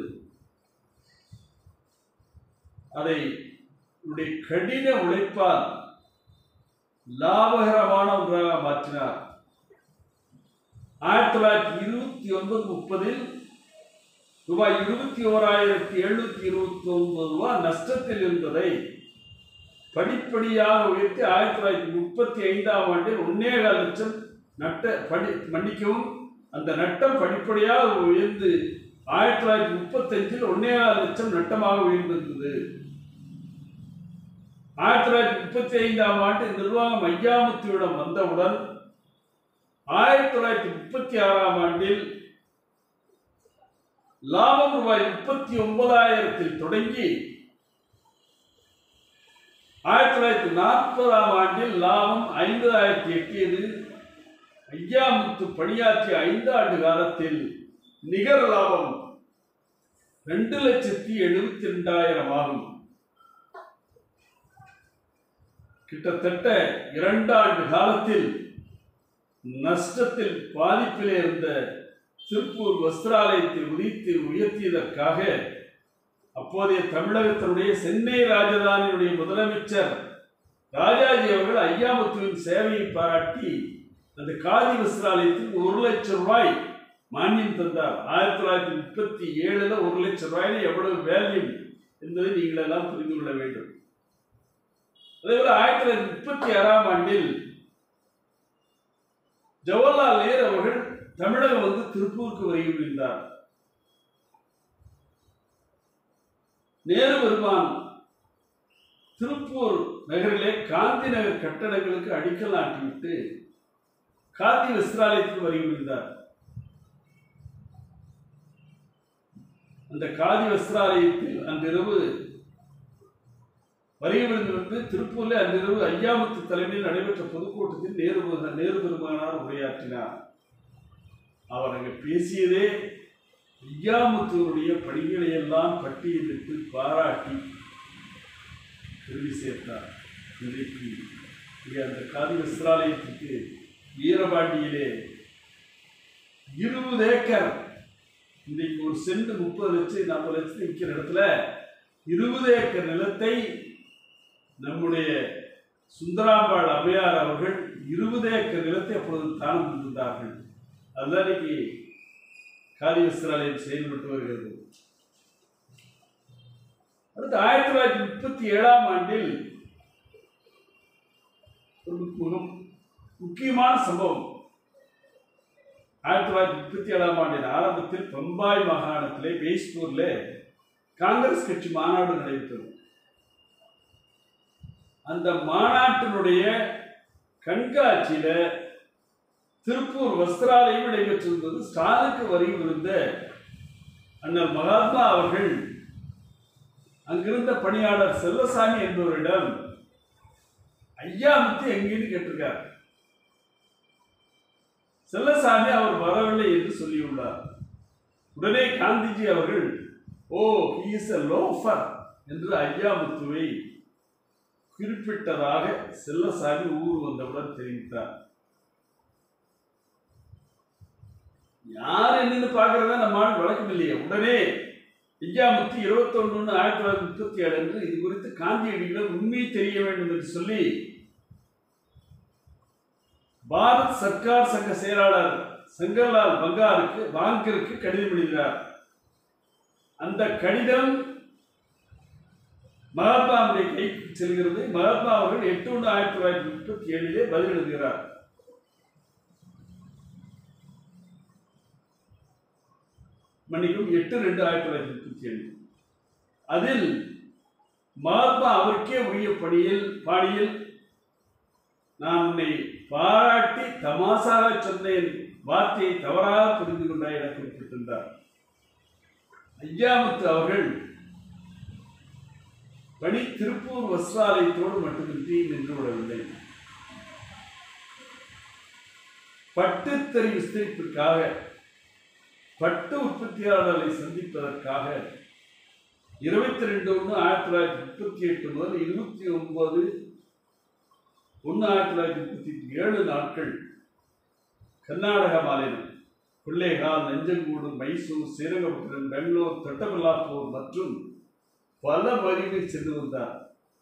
அதை உடைய கடின உழைப்பால் லாபகரமான ஒன்றாக மாற்றினார் ஆயிரத்தி தொள்ளாயிரத்தி இருபத்தி ஒன்பது முப்பதில் ரூபாய் இருபத்தி ஓராயிரத்தி எழுநூத்தி இருபத்தி ஒன்பது ரூபாய் நஷ்டத்தில் இருந்ததை படிப்படியாக உயர்த்தி ஆயிரத்தி தொள்ளாயிரத்தி முப்பத்தி ஐந்தாம் ஆண்டில் ஒன்னேகால் லட்சம் நட்ட படி மன்னிக்கவும் அந்த நட்டம் படிப்படியாக உயர்ந்து ஆயிரத்தி தொள்ளாயிரத்தி முப்பத்தஞ்சில் ஒன்னேகால் லட்சம் நட்டமாக உயர்ந்திருந்தது ஆயிரத்தி தொள்ளாயிரத்தி முப்பத்தி ஐந்தாம் ஆண்டு நிர்வாகம் ஐயாமுத்தியிடம் வந்தவுடன் ஆயிரத்தி தொள்ளாயிரத்தி முப்பத்தி ஆறாம் ஆண்டில் லாபம் ரூபாய் முப்பத்தி ஒன்பதாயிரத்தில் தொடங்கி ஆயிரத்தி தொள்ளாயிரத்தி நாற்பதாம் ஆண்டில் லாபம் ஐம்பதாயிரத்தி எட்டியது ஐயாமுத்து பணியாற்றிய ஐந்து ஆண்டு காலத்தில் நிகர லாபம் ரெண்டு லட்சத்தி எழுபத்தி ரெண்டாயிரம் ஆகும் கிட்டத்தட்ட இரண்டாண்டு காலத்தில் நஷ்டத்தில் பாதிப்பிலே இருந்த திருப்பூர் வஸ்திராலயத்தை உதித்து உயர்த்தியதற்காக அப்போதைய தமிழகத்தினுடைய சென்னை ராஜதானியுடைய முதலமைச்சர் ராஜாஜி அவர்கள் ஐயாமுத்துவின் சேவையை பாராட்டி அந்த காதி வஸ்திராலயத்துக்கு ஒரு லட்சம் ரூபாய் மானியம் தந்தார் ஆயிரத்தி தொள்ளாயிரத்தி முப்பத்தி ஏழுல ஒரு லட்சம் ரூபாயில எவ்வளவு வேல்யூ என்பதை நீங்கள் எல்லாம் புரிந்து கொள்ள வேண்டும் அதேபோல ஆயிரத்தி தொள்ளாயிரத்தி முப்பத்தி ஆறாம் ஆண்டில் ஜவஹர்லால் நேரு அவர்கள் தமிழகம் வந்து திருப்பூருக்கு வருகை புரிந்தார் நேரு பெருமான் திருப்பூர் நகரிலே காந்தி நகர் கட்டடங்களுக்கு அடிக்கல் நாட்டிவிட்டு காந்தி வஸ்திராலயத்துக்கு வருகை புரிந்தார் அந்த காதி வஸ்திராலயத்தில் அன்றிரவு வருகை புரிந்து திருப்பூரில் அன்றிரவு ஐயாமுத்து தலைமையில் நடைபெற்ற பொதுக்கூட்டத்தில் நேரு பெரு- நேரு பெருமானார் உரையாற்றினார் அவர் அங்கு பேசியதே ஐயாமுத்துவருடைய பணிகளை எல்லாம் பட்டியலிட்டு பாராட்டி நிதி சேர்த்தார் இன்றைக்கு இங்கே அந்த காதி வஸ்திராலயத்துக்கு வீரபாண்டியிலே இருபது ஏக்கர் இன்றைக்கு ஒரு சென்ட் முப்பது லட்சம் நாற்பது லட்சம் விற்கிற இடத்துல இருபது ஏக்கர் நிலத்தை நம்முடைய சுந்தராம்பாள் அம்மையார் அவர்கள் இருபது ஏக்கர் நிலத்தை அப்பொழுது தானம் தந்தார்கள் அதுதான் இன்னைக்கு காதி வஸ்திராலயம் செயல்பட்டு வருகிறது அடுத்து ஆயிரத்தி தொள்ளாயிரத்தி முப்பத்தி ஏழாம் ஆண்டில் ஒரு மிக முக்கியமான சம்பவம் ஆயிரத்தி தொள்ளாயிரத்தி முப்பத்தி ஏழாம் ஆண்டின் ஆரம்பத்தில் பம்பாய் மாகாணத்திலே பேஸ்பூர்ல காங்கிரஸ் கட்சி மாநாடு நடைபெற்றது அந்த மாநாட்டினுடைய கண்காட்சியில திருப்பூர் வஸ்திராலயம் நடைபெற்றிருந்தது ஸ்டாலுக்கு வரையில் இருந்த அண்ணல் மகாத்மா அவர்கள் அங்கிருந்த பணியாளர் செல்லசாமி என்பவரிடம் ஐயா முத்து எங்கேன்னு கேட்டிருக்கார் செல்லசாமி அவர் வரவில்லை என்று சொல்லியுள்ளார் உடனே காந்திஜி அவர்கள் ஓ he is a loafer என்று ஐயாமுத்துவை குறிப்பிட்டதாக செல்லசாமி ஊர் வந்தவுடன் தெரிவித்தார் யார் என்னன்னு பார்க்கறதா நம்ம ஆள் வழக்கம் இல்லையே உடனே ஐயாமுத்து இருபத்தொன்னு ஆயிரத்தி தொள்ளாயிரத்தி முப்பத்தி ஏழு அன்று இது குறித்து காந்தியடிகளிடம் உண்மை தெரிய வேண்டும் என்று சொல்லி பாரத் சர்க்கார் சங்க செயலாளர் சங்கர்லால் பங்காருக்கு பாங்கருக்கு கடிதம் எழுதினார் அந்த கடிதம் மகாத்மாவுடைய கைக்கு செல்கிறது மகாத்மா அவர்கள் எட்டு ஒன்று ஆயிரத்தி தொள்ளாயிரத்தி முப்பத்தி ஏழிலே பதில் எழுதுகிறார் மன்னிக்கும் எட்டு ரெண்டு ஆயிரத்தி தொள்ளாயிரத்தி முப்பத்தி ஏழு அதில் மகாத்மா அவருக்கே உரிய பணியில் பாணியில் நான் உன்னை பாராட்டி தமாசாக சொன்னேன் வார்த்தையை தவறாக புரிந்து கொண்டாய் என குறிப்பிட்டிருந்தார் ஐயாமுத்து அவர்கள் பணி திருப்பூர் வஸ்திராலயத்தோடு மட்டுமின்றி நின்று விடவில்லை பட்டுத்தறி விஸ்தரிப்பிற்காக பட்டு உற்பத்தியாளர்களை சந்திப்பதற்காக இருபத்தி ரெண்டு ஒன்று ஆயிரத்தி தொள்ளாயிரத்தி முப்பத்தி எட்டு முதல் இருபத்தி ஒன்பது ஒன்று ஆயிரத்தி தொள்ளாயிரத்தி முப்பத்தி ஏழு நாட்கள் கர்நாடக மாநிலம் பிள்ளைகால் நெஞ்சங்கூடு மைசூர் ஸ்ரீரங்கப்பட்டினம் பெங்களூர் தொட்டபல்லாப்பூர் மற்றும் பல பகுதிகளில் சென்று வந்தார்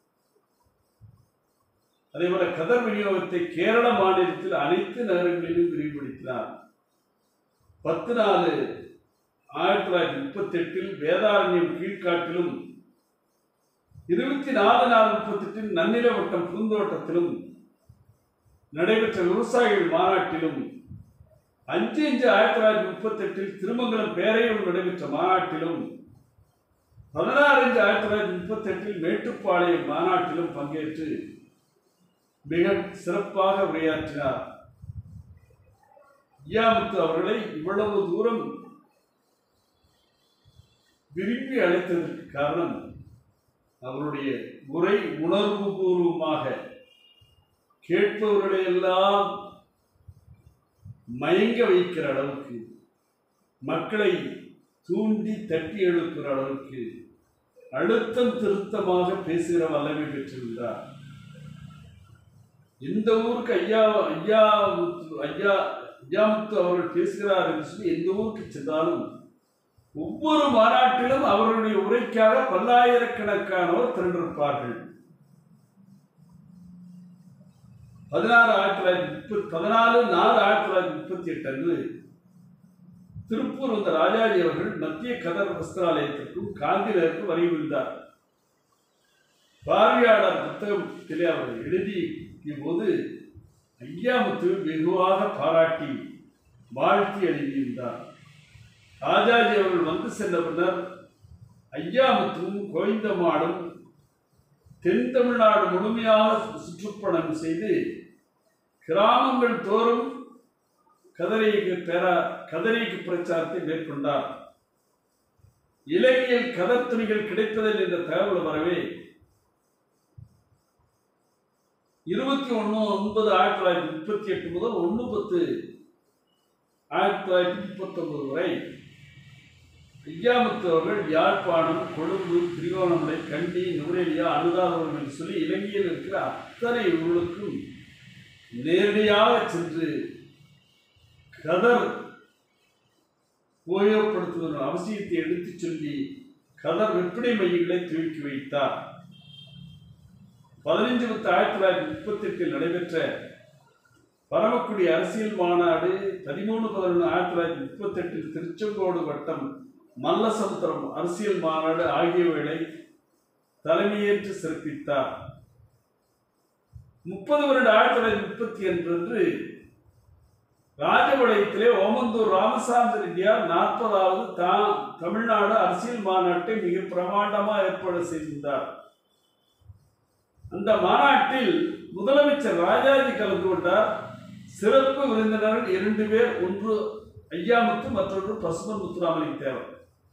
அதே போல கதர் விநியோகத்தை கேரள மாநிலத்தில் அனைத்து நகரங்களிலும் விரிவுபடுத்தினார் பத்து நாலு ஆயிரத்தி தொள்ளாயிரத்தி முப்பத்தி எட்டில் வேதாரண்யம் கீழ்காட்டிலும் இருபத்தி நாலு நாலு முப்பத்தி எட்டில் நன்னிலவட்டம் பூந்தோட்டத்திலும் நடைபெற்ற விவசாயிகள் மாநாட்டிலும் அஞ்சு அஞ்சு ஆயிரத்தி தொள்ளாயிரத்தி முப்பத்தி எட்டில் திருமங்கலம் பேரையூர் நடைபெற்ற மாநாட்டிலும் பதினாறு அஞ்சு ஆயிரத்தி தொள்ளாயிரத்தி முப்பத்தி எட்டில் மேட்டுப்பாளையம் மாநாட்டிலும் பங்கேற்று மிக சிறப்பாக உரையாற்றினார் ஐயாமுத்து அவர்களை இவ்வளவு தூரம் விரும்பி அழைத்ததற்கு காரணம் அவருடைய உரை உணர்வு பூர்வமாக கேட்பவர்களை எல்லாம் மயங்க வைக்கிற அளவுக்கு மக்களை தூண்டி தட்டி எழுப்புகிற அளவுக்கு அழுத்தம் திருத்தமாக பேசுகிற வல்லமை பெற்றிருந்தார் எந்த ஊருக்கு ஐயா ஐயா முத்து ஐயா ஐயாமுத்து அவர்கள் பேசுகிறார் என்று சொல்லி எந்த ஊருக்கு சென்றாலும் ஒவ்வொரு மாநாட்டிலும் அவர்களுடைய உரைக்காக பல்லாயிரக்கணக்கானோர் திரண்டிருப்பார்கள் பதினாறு ஆயிரத்தி தொள்ளாயிரத்தி முப்பத்தி பதினாலு நாலு ஆயிரத்தி தொள்ளாயிரத்தி முப்பத்தி எட்டு அன்று திருப்பூர் வந்த ராஜாஜி அவர்கள் மத்திய கதர் வஸ்திராலயத்திற்கும் காந்தி நகருக்கும் வருகின்றார் பார்வையாளர் புத்தகத்திலே அவர் எழுதிய போது ஐயாமுத்து வெகுவாக பாராட்டி வாழ்த்தி எழுதியிருந்தார் ராஜாஜி அவர்கள் வந்து சென்ற பின்னர் ஐயாமுத்துவும் கோவிந்தமாடும் தென் தமிழ்நாடு முழுமையாக சுற்றுப்பயணம் செய்து கிராமங்கள் தோறும் கதரைக்கு பெற கதரைக்கு பிரச்சாரத்தை மேற்கொண்டார் இலங்கையில் கதர் துணிகள் கிடைப்பதில் என்ற தகவல் வரவே இருபத்தி ஒன்று ஒன்பது ஆயிரத்தி தொள்ளாயிரத்தி முப்பத்தி எட்டு முதல் ஒன்று பத்து ஆயிரத்தி தொள்ளாயிரத்தி முப்பத்தொன்பது வரை ஐயாமுத்து அவர்கள் யாழ்ப்பாணம் கொழும்பு திருவோணமலை கண்டி நுவரேலியா அனுராதபுரம் என்று சொல்லி இலங்கையில் இருக்கிற அத்தனை ஊர்களுக்கும் நேரடியாக சென்று கதர் உபயோகப்படுத்துவதன் அவசியத்தை எடுத்துச் சொல்லி கதர் விற்பனை மையங்களை துவக்கி வைத்தார் பதினைஞ்சு பத்து ஆயிரத்தி தொள்ளாயிரத்தி முப்பத்தி எட்டில் நடைபெற்ற பரமக்குடி அரசியல் மாநாடு பதிமூணு பதினொன்று ஆயிரத்தி தொள்ளாயிரத்தி முப்பத்தெட்டில் திருச்செங்கோடு வட்டம் மல்லசமுத்திரம் அரசியல் மாநாடு ஆகியவைகளை தலைமையேற்று சிறப்பித்தார் முப்பது வருட ஆயிரத்தி தொள்ளாயிரத்தி முப்பத்தி அன்று ராஜபாளையத்திலே ஓமந்தூர் ராமசாமி ரெட்டியார் நாற்பதாவது தா தமிழ்நாடு அரசியல் மாநாட்டை மிக பிரமாண்டமா ஏற்பாடு செய்திருந்தார் அந்த மாநாட்டில் முதலமைச்சர் ராஜாஜி கலந்து கொண்டார் சிறப்பு விருந்தினர்கள் இரண்டு பேர் ஒன்று ஐயாமுத்து மற்றொன்று பசுமன் முத்துராமலிங்க தேவர்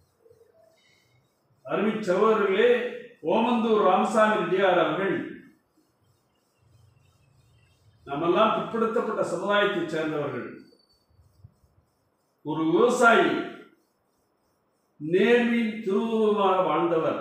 அருமை சகோதரர்களே ஓமந்தூர் ராமசாமி ரெட்டியார் அவர்கள் நாமெல்லாம் பிற்படுத்தப்பட்ட சமுதாயத்தைச் சேர்ந்தவர்கள் ஒரு விவசாயி நேர்மையின் திருவுருவமாக வாழ்ந்தவர்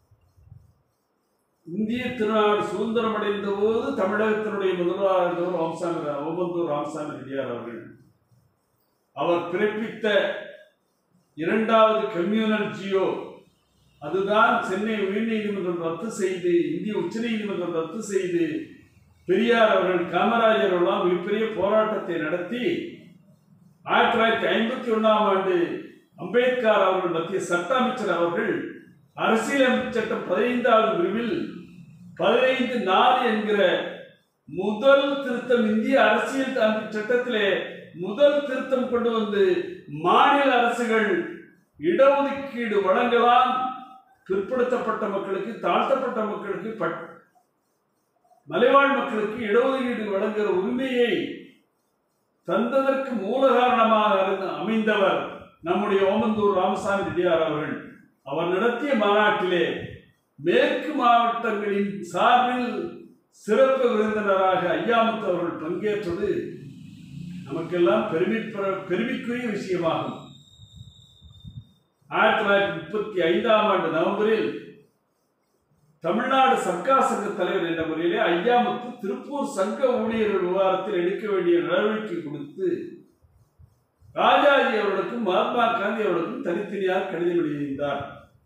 இந்திய திருநாடு சுதந்திரம் அடைந்த போது தமிழகத்தினுடைய முதல்வராக இருந்தவர் ராமசாமி ஓமந்தூர் ராமசாமி ரெட்டியார் அவர்கள் அவர் பிறப்பித்த இரண்டாவது கம்யூனல் ஜியோ அதுதான் சென்னை உயர்நீதிமன்றம் ரத்து செய்து இந்திய உச்சநீதிமன்றம் ரத்து செய்து பெரியார் அவர்கள் காமராஜர் எல்லாம் மிகப்பெரிய போராட்டத்தை நடத்தி ஆயிரத்தி தொள்ளாயிரத்தி ஐம்பத்தி ஒன்றாம் ஆண்டு அம்பேத்கர் அவர்கள் மத்திய சட்ட அமைச்சர் அவர்கள் அரசியலமைப்பு சட்டம் பதினைந்தாவது பிரிவில் பதினைந்து நாலு என்கிற முதல் திருத்தம் இந்திய அரசியல் அமைப்பு சட்டத்திலே முதல் திருத்தம் கொண்டு வந்து மாநில அரசுகள் இடஒதுக்கீடு வழங்கலாம் பிற்படுத்தப்பட்ட மக்களுக்கு தாழ்த்தப்பட்ட மக்களுக்கு பட் மலைவாழ் மக்களுக்கு இடஒதுக்கீடு வழங்குகிற உரிமையை தந்ததற்கு மூல காரணமாக இருந்த அமைந்தவர் நம்முடைய ஓமந்தூர் ராமசாமி ரெட்டியார் அவர்கள் அவர் நடத்திய மாநாட்டிலே மேற்கு மாவட்டங்களின் சார்பில் சிறப்பு விருந்தினராக ஐயாமுத்து அவர்கள் பங்கேற்றது நமக்கெல்லாம் பெருமை பெருமைக்குரிய விஷயமாகும் ஆயிரத்தி தொள்ளாயிரத்தி முப்பத்தி ஐந்தாம் ஆண்டு நவம்பரில் தமிழ்நாடு சர்க்கார் சங்க தலைவர் என்ற முறையிலே ஐயாமுத்து திருப்பூர் சங்க ஊழியர்கள் விவகாரத்தில் எடுக்க வேண்டிய நடவடிக்கை கொடுத்து ராஜாஜி அவர்களுக்கும் மகாத்மா காந்தி அவர்களுக்கும் தனித்தனியாக கடிதம் எழுதியிருந்தார்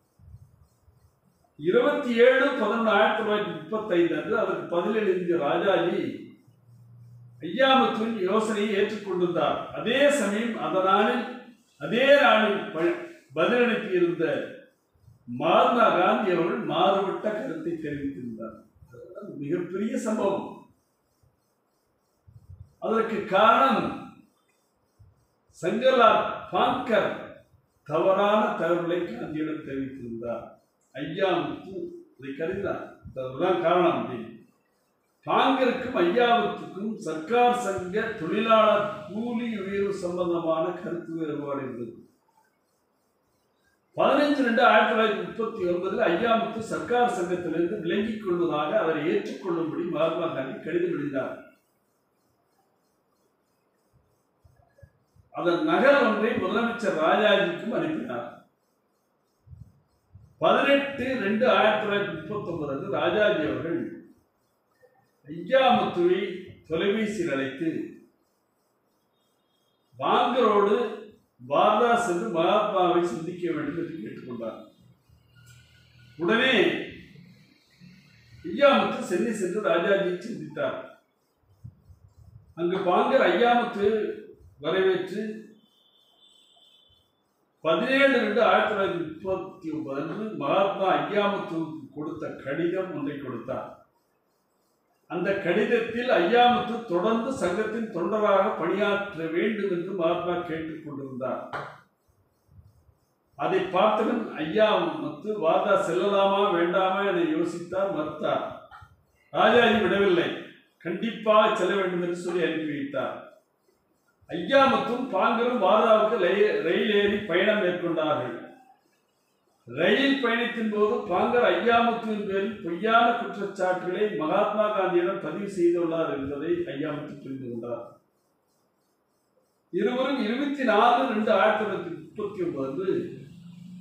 இருபத்தி ஏழு பதினொன்று ஆயிரத்தி தொள்ளாயிரத்தி முப்பத்தி ஐந்து அன்று அதற்கு பதில் எழுதிய ராஜாஜி ஐயாமுத்துவின் யோசனையை ஏற்றுக்கொண்டிருந்தார் அதே சமயம் அதனாலில் அதே நாளில் ப- பதில் அனுப்பியிருந்த மகாத்மா காந்தி அவர்கள் மாறுபட்ட கருத்தை தெரிவித்திருந்தார் அதுதான் மிகப்பெரிய சம்பவம் அதற்கு காரணம் சங்கர்லால் பாங்கர் தவறான தகவலை காந்தியிடம் தெரிவித்திருந்தார் ஐயாவுக்கு இதை கருதினார் அதுதான் காரணம் அப்படின்னு பாங்கருக்கும் ஐயாவுக்கும் சர்க்கார் சங்க தொழிலாளர் கூலி உயர்வு சம்பந்தமான கருத்து வேறுபாடு இருந்தது பதினைஞ்சு ரெண்டு ஆயிரத்தி தொள்ளாயிரத்தி முப்பத்தி ஒன்பதில் ஐயாமுத்து சர்க்கார் சங்கத்திலிருந்து விலகிக் கொள்வதாக அவரை ஏற்றுக்கொள்ளும்படி மகாத்மா காந்தி கடிதம் எழுதினார் அதன் நகல் ஒன்றை முதலமைச்சர் ராஜாஜிக்கும் அனுப்பினார் பதினெட்டு ரெண்டு ஆயிரத்தி தொள்ளாயிரத்தி முப்பத்தி ஒன்பது அன்று ராஜாஜி அவர்கள் ஐயாமுத்துவை தொலைபேசியில் அழைத்து பாங்கரோடு வார்தா சென்று மகாத்மாவை சந்திக்க வேண்டும் என்று கேட்டுக்கொண்டார் உடனே ஐயாமுத்து சென்னை சென்று ராஜாஜியை சந்தித்தார் அங்கு பாங்கர் ஐயாமுத்து வரவேற்று பதினேழு ரெண்டு ஆயிரத்தி தொள்ளாயிரத்தி முப்பத்தி ஒன்பது அன்று மகாத்மா ஐயாமுத்துவுக்கு கொடுத்த கடிதம் ஒன்றை கொடுத்தார் அந்த கடிதத்தில் ஐயாமுத்து தொடர்ந்து சங்கத்தின் தொண்டராக பணியாற்ற வேண்டும் என்று மகாத்மா கேட்டுக் கொண்டிருந்தார் அதை பார்த்தவன் ஐயாமுத்து வாதா செல்லலாமா வேண்டாமா என யோசித்தார் மறுத்தார் ராஜாஜி விடவில்லை கண்டிப்பாக செல்ல வேண்டும் என்று சொல்லி அனுப்பி வைத்தார் ஐயாமுத்தும் பாங்கரும் வாதாவுக்கு லை- ரயில் ஏறி பயணம் மேற்கொண்டார்கள் ரயில் பயணத்தின் போது பாங்கர் ஐயாமுத்துவின் பேரில் பொய்யான குற்றச்சாட்டுகளை மகாத்மா காந்தியிடம் பதிவு செய்துள்ளார் என்பதை ஐயாமுத்து புரிந்து கொண்டார் இருவரும் இருபத்தி நாலு ரெண்டு ஆயிரத்தி தொள்ளாயிரத்தி முப்பத்தி ஒன்பது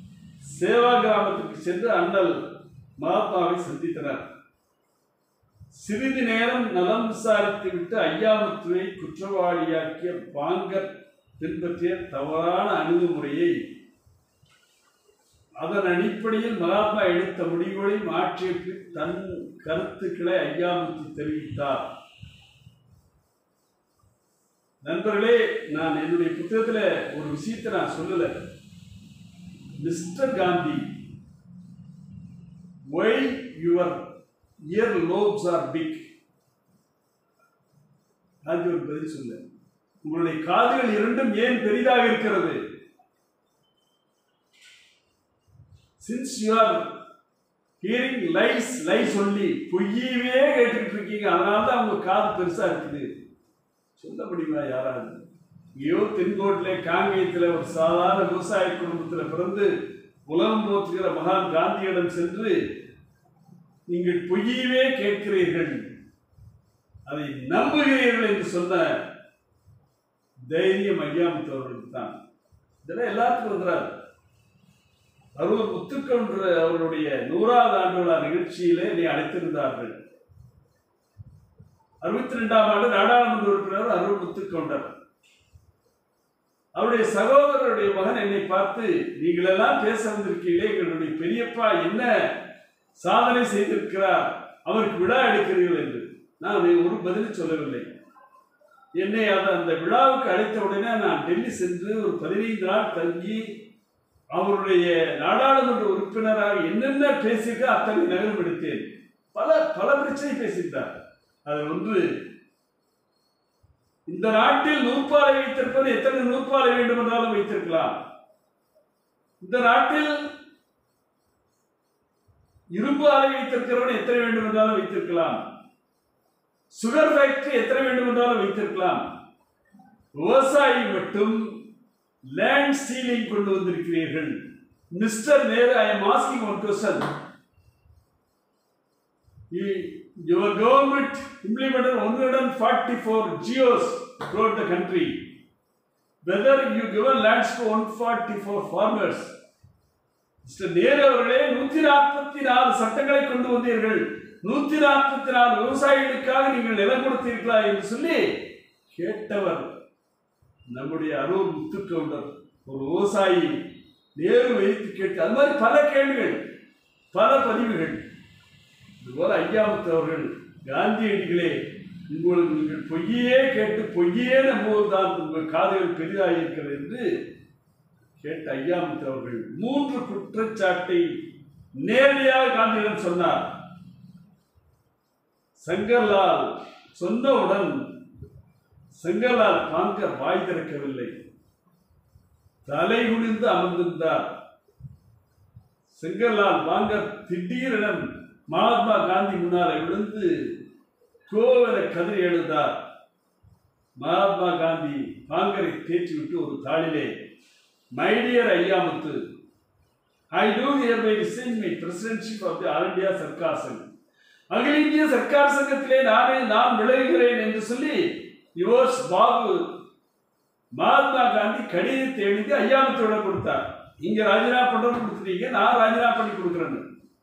சேவா கிராமத்துக்கு சென்று அண்ணல் மகாத்மாவை சந்தித்தனர் சிறிது நேரம் நலம் விசாரித்து விட்டு ஐயாமுத்துவை குற்றவாளியாக்கிய பாங்கர் பின்பற்றிய தவறான அணுகுமுறையை அதன் அடிப்படையில் மகாத்மா எடுத்த முடிவுகளை மாற்றியற்கு தன் கருத்துக்களை ஐயாமுத்து தெரிவித்தார் நண்பர்களே நான் என்னுடைய புத்தகத்துல ஒரு விஷயத்தை நான் சொல்லல Mr Gandhi why your ear lobes are big Gandhi ஒரு பதில் சொல்ல உங்களுடைய காதுகள் இரண்டும் ஏன் பெரிதாக இருக்கிறது since you are hearing lies lies சொல்லி பொய்யவே கேட்டுக்கிட்டு இருக்கீங்க அதனால தான் உங்க காது பெருசா இருக்குது சொல்ல முடியுமா யாராவது ஐயோ தென்கோட்டிலே காங்கேயத்தில் ஒரு சாதாரண விவசாய குடும்பத்தில் பிறந்து உலகம் போற்றுகிற மகான் காந்தியிடம் சென்று நீங்கள் பொய்யவே கேட்கிறீர்கள் அதை நம்புகிறீர்கள் என்று சொன்ன தைரியம் ஐயாமுத்தவர்களுக்கு தான் இதெல்லாம் எல்லாத்துக்கும் வந்துறாரு அருவர் முத்துக்கொன்று அவருடைய நூறாவது ஆண்டு விழா நிகழ்ச்சியிலே என்னை அழைத்திருந்தார்கள் அறுபத்தி ரெண்டாம் ஆண்டு நாடாளுமன்ற உறுப்பினர் அருள் முத்துக்கொண்டர் அவருடைய சகோதரருடைய மகன் என்னை பார்த்து நீங்கள் எல்லாம் பேச வந்திருக்கீங்களே எங்களுடைய பெரியப்பா என்ன சாதனை செய்திருக்கிறார் அவருக்கு விழா எடுக்கிறீர்கள் என்று நான் ஒரு பதில் சொல்லவில்லை என்னை அதை அந்த விழாவுக்கு அழைத்த உடனே நான் டெல்லி சென்று ஒரு பதினைந்து நாள் தங்கி அவருடைய நாடாளுமன்ற உறுப்பினராக என்னென்ன பேசியிருக்க அத்தனை நகரம் எடுத்தேன் பல பல பிரச்சனை பேசியிருந்தார் அதில் ஒன்று இந்த நாட்டில் நூற்பாலை வைத்திருப்பது எத்தனை நூற்பாலை வேண்டும் என்றாலும் வைத்திருக்கலாம் இந்த நாட்டில் இரும்பு ஆலை வைத்திருக்கிறவன் எத்தனை வேண்டும் என்றாலும் வைத்திருக்கலாம் சுகர் ஃபேக்டரி எத்தனை வேண்டும் என்றாலும் வைத்திருக்கலாம் விவசாயி மட்டும் லேண்ட் சீலிங் கொண்டு வந்திருக்கிறீர்கள் Mr Nehru I am asking one question your government implemented 144 geos throughout the country. Whether you given lands to 144 farmers, Mr Nehru அவர்களே நூத்தி நாற்பத்தி நாலு சட்டங்களை கொண்டு வந்தீர்கள் நூத்தி நாற்பத்தி நாலு விவசாயிகளுக்காக நீங்கள் நிலம் கொடுத்தீர்களா என்று சொல்லி கேட்டவர் நம்முடைய அரூர் முத்துக்கவுண்டர் ஒரு விவசாயி நேரு வைத்து கேட்டு அது மாதிரி பல கேள்விகள் பல பதிவுகள் இதுபோல ஐயாமுத்து அவர்கள் காந்தியடிகளே உங்களுக்கு நீங்கள் பொய்யே கேட்டு பொய்யே நம்புவதுதான் உங்கள் காதுகள் பெரிதாக இருக்கிறது என்று கேட்ட ஐயாமுத்து அவர்கள் மூன்று குற்றச்சாட்டை நேரடியாக காந்தியிடம் சொன்னார் சங்கர்லால் சொன்னவுடன் சங்கர்லால் பாங்கர் வாய் திறக்கவில்லை தலை குனிந்து அமர்ந்திருந்தார் செங்கர்லால் பாங்கர் திடீரென மகாத்மா காந்தி முன்னாலே விழுந்து கோவல கதறி எழுந்தார் மகாத்மா காந்தி பாங்கரை தேற்றிவிட்டு ஒரு தாளிலே my dear Ayyamuthu I do hear by resign my presidentship of the all India Sarkar Sangam அகில இந்திய சர்க்கார் சங்கத்திலே நானே நான் விளைகிறேன் என்று சொல்லி யுவர்ஸ் பாபு மகாத்மா காந்தி கடிதத்தை எழுதி ஐயாமுத்தோட கொடுத்தார் இங்க ராஜினாமா பண்றது கொடுத்துட்டீங்க நான் ராஜினாமா பண்ணி கொடுக்குறேன்னு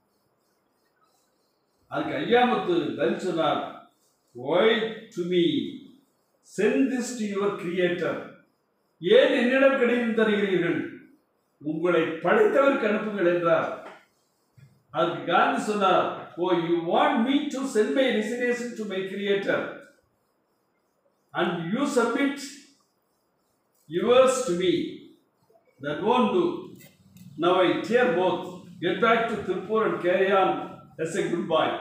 அதுக்கு ஐயாமுத்து பதில் சொன்னார் why do me send this to your creator ஏன் என்னிடம் கடிதம் தருகிறீர்கள் உங்களை படைத்தவருக்கு அனுப்புங்கள் என்றார் அதுக்கு காந்தி சொன்னார் oh you want me to send my resignation to my creator and you submit yours to me that won't do now i tear both get back to tirupur and carry on as a goodbye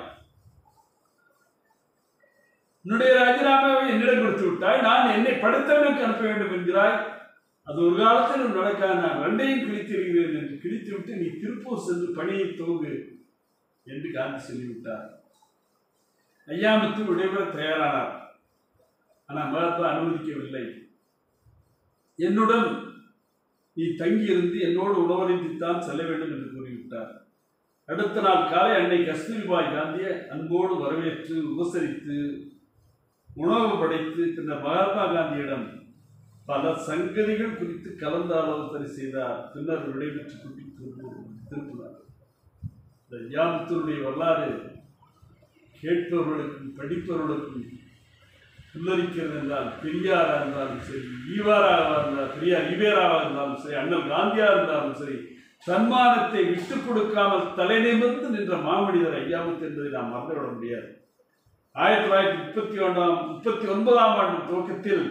என்னுடைய ராஜினாமாவை என்னிடம் கொடுத்து விட்டாய் நான் என்னை படைத்தவனுக்கு அனுப்ப வேண்டும் என்கிறாய் அது ஒரு காலத்தில் நடக்காது நான் ரெண்டையும் கிழித்திருக்கிறேன் என்று கிழித்து விட்டு நீ திருப்பூர் சென்று பணியை துவங்கு என்று காந்தி சொல்லிவிட்டார் ஐயாமுத்து விடைபெற தயாரானார் ஆனால் மகாத்மா அனுமதிக்கவில்லை என்னுடன் நீ தங்கியிருந்து என்னோடு உணவருந்தித்தான் செல்ல வேண்டும் என்று கூறிவிட்டார் அடுத்த நாள் காலை அன்னை கஸ்தூரிபாய் காந்தியை அன்போடு வரவேற்று உபசரித்து உணவு படைத்து பின்னர் மகாத்மா காந்தியிடம் பல சங்கதிகள் குறித்து கலந்து ஆலோசனை செய்தார் பின்னர் விடைபெற்று கூட்டிக் கொண்டு திருப்பினார் இந்த ஐயாமுத்தருடைய வரலாறு கேட்பவர்களுக்கும் படிப்பவர்களுக்கும் புல்லரிக்கிறது என்றால் பெரியாரா இருந்தாலும் சரி ஈவாராக இருந்தாலும் பெரியார் ஈவேராவாக இருந்தாலும் சரி அண்ணல் காந்தியா இருந்தாலும் சரி தன்மானத்தை விட்டுக் கொடுக்காமல் தலைநிமிர்ந்து நின்ற மாமனிதர் ஐயாமுத்து என்பதை நாம் மறந்துவிட முடியாது ஆயிரத்தி தொள்ளாயிரத்தி முப்பத்தி ஒன்றாம் முப்பத்தி ஒன்பதாம் ஆண்டு துவக்கத்தில்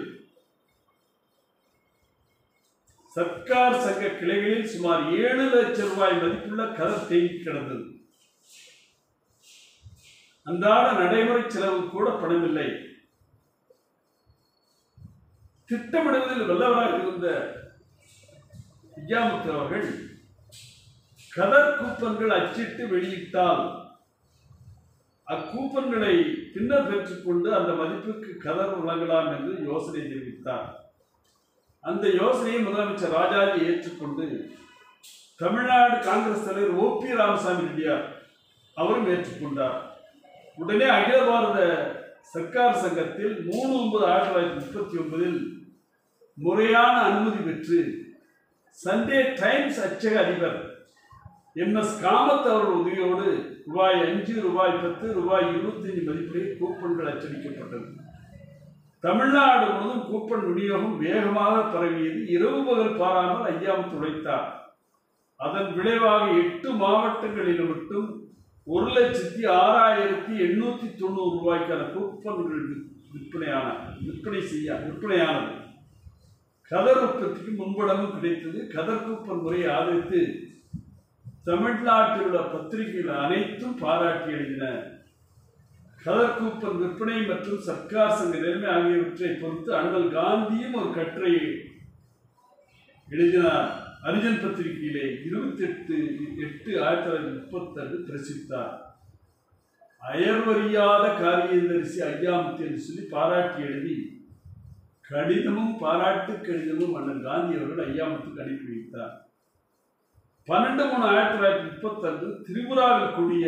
சர்க்கார் சங்க கிளைகளில் சுமார் ஏழு லட்சம் ரூபாய் மதிப்புள்ள கதர் தேங்கி கிடந்தது அன்றாட நடைமுறை செலவு கூட பணமில்லை திட்டமிடுவதில் வல்லவராக இருந்த ஐயாமுத்து அவர்கள் கதர் கூப்பன்கள் அச்சிட்டு வெளியிட்டால் அக்கூப்பன்களை பின்னர் பெற்றுக்கொண்டு அந்த மதிப்புக்கு கதர் வழங்கலாம் என்று யோசனை தெரிவித்தார் அந்த யோசனையை முதலமைச்சர் ராஜாஜி ஏற்றுக்கொண்டு தமிழ்நாடு காங்கிரஸ் தலைவர் ஓ பி ராமசாமி ரெட்டியார் அவரும் ஏற்றுக்கொண்டார் உடனே அகில பாரத சர்க்கார் சங்கத்தில் மூணு ஒன்பது ஆயிரத்தி தொள்ளாயிரத்தி முப்பத்தி ஒன்பதில் முறையான அனுமதி பெற்று சண்டே டைம்ஸ் அச்சக அதிபர் எம் எஸ் காமத் அவர்கள் உதவியோடு ரூபாய் அஞ்சு ரூபாய் பத்து ரூபாய் இருபத்தஞ்சு மதிப்பிலே கூப்பன்கள் அச்சடிக்கப்பட்டது தமிழ்நாடு முழுவதும் கூப்பன் விநியோகம் வேகமாக பரவியது இரவு பகல் பாராமல் ஐயாவும் துளைத்தார் அதன் விளைவாக எட்டு மாவட்டங்களில் மட்டும் ஒரு லட்சத்தி ஆறாயிரத்தி எண்ணூத்தி தொண்ணூறு ரூபாய்க்கான கூப்பன்கள் விற்- விற்பனையான விற்பனை செய்ய விற்பனையானது கதர் உற்பத்திக்கு முன்படமும் கிடைத்தது கதர் கூப்பன் முறையை ஆதரித்து தமிழ்நாட்டில் உள்ள பத்திரிகைகள் அனைத்தும் பாராட்டி எழுதின கதர் கூப்பன் விற்பனை மற்றும் சர்க்கார் சங்க நிலைமை ஆகியவற்றை பொறுத்து அண்ணல் காந்தியும் ஒரு கட்டுரை எழுதினார் அரிஜன் பத்திரிகையிலே இருபத்தி எட்டு எட்டு ஆயிரத்தி தொள்ளாயிரத்தி முப்பத்தெண்டு பிரசித்தார் அயர்வறியாத காரியதரிசி ஐயாமுத்தி என்று சொல்லி பாராட்டி எழுதி கடிதமும் பாராட்டு கடிதமும் அண்ணன் காந்தி அவர்கள் ஐயாமுத்துக்கு அனுப்பி வைத்தார் பன்னெண்டு மூணு ஆயிரத்தி தொள்ளாயிரத்தி முப்பத்தொன்று திரிபுராவில் கூடிய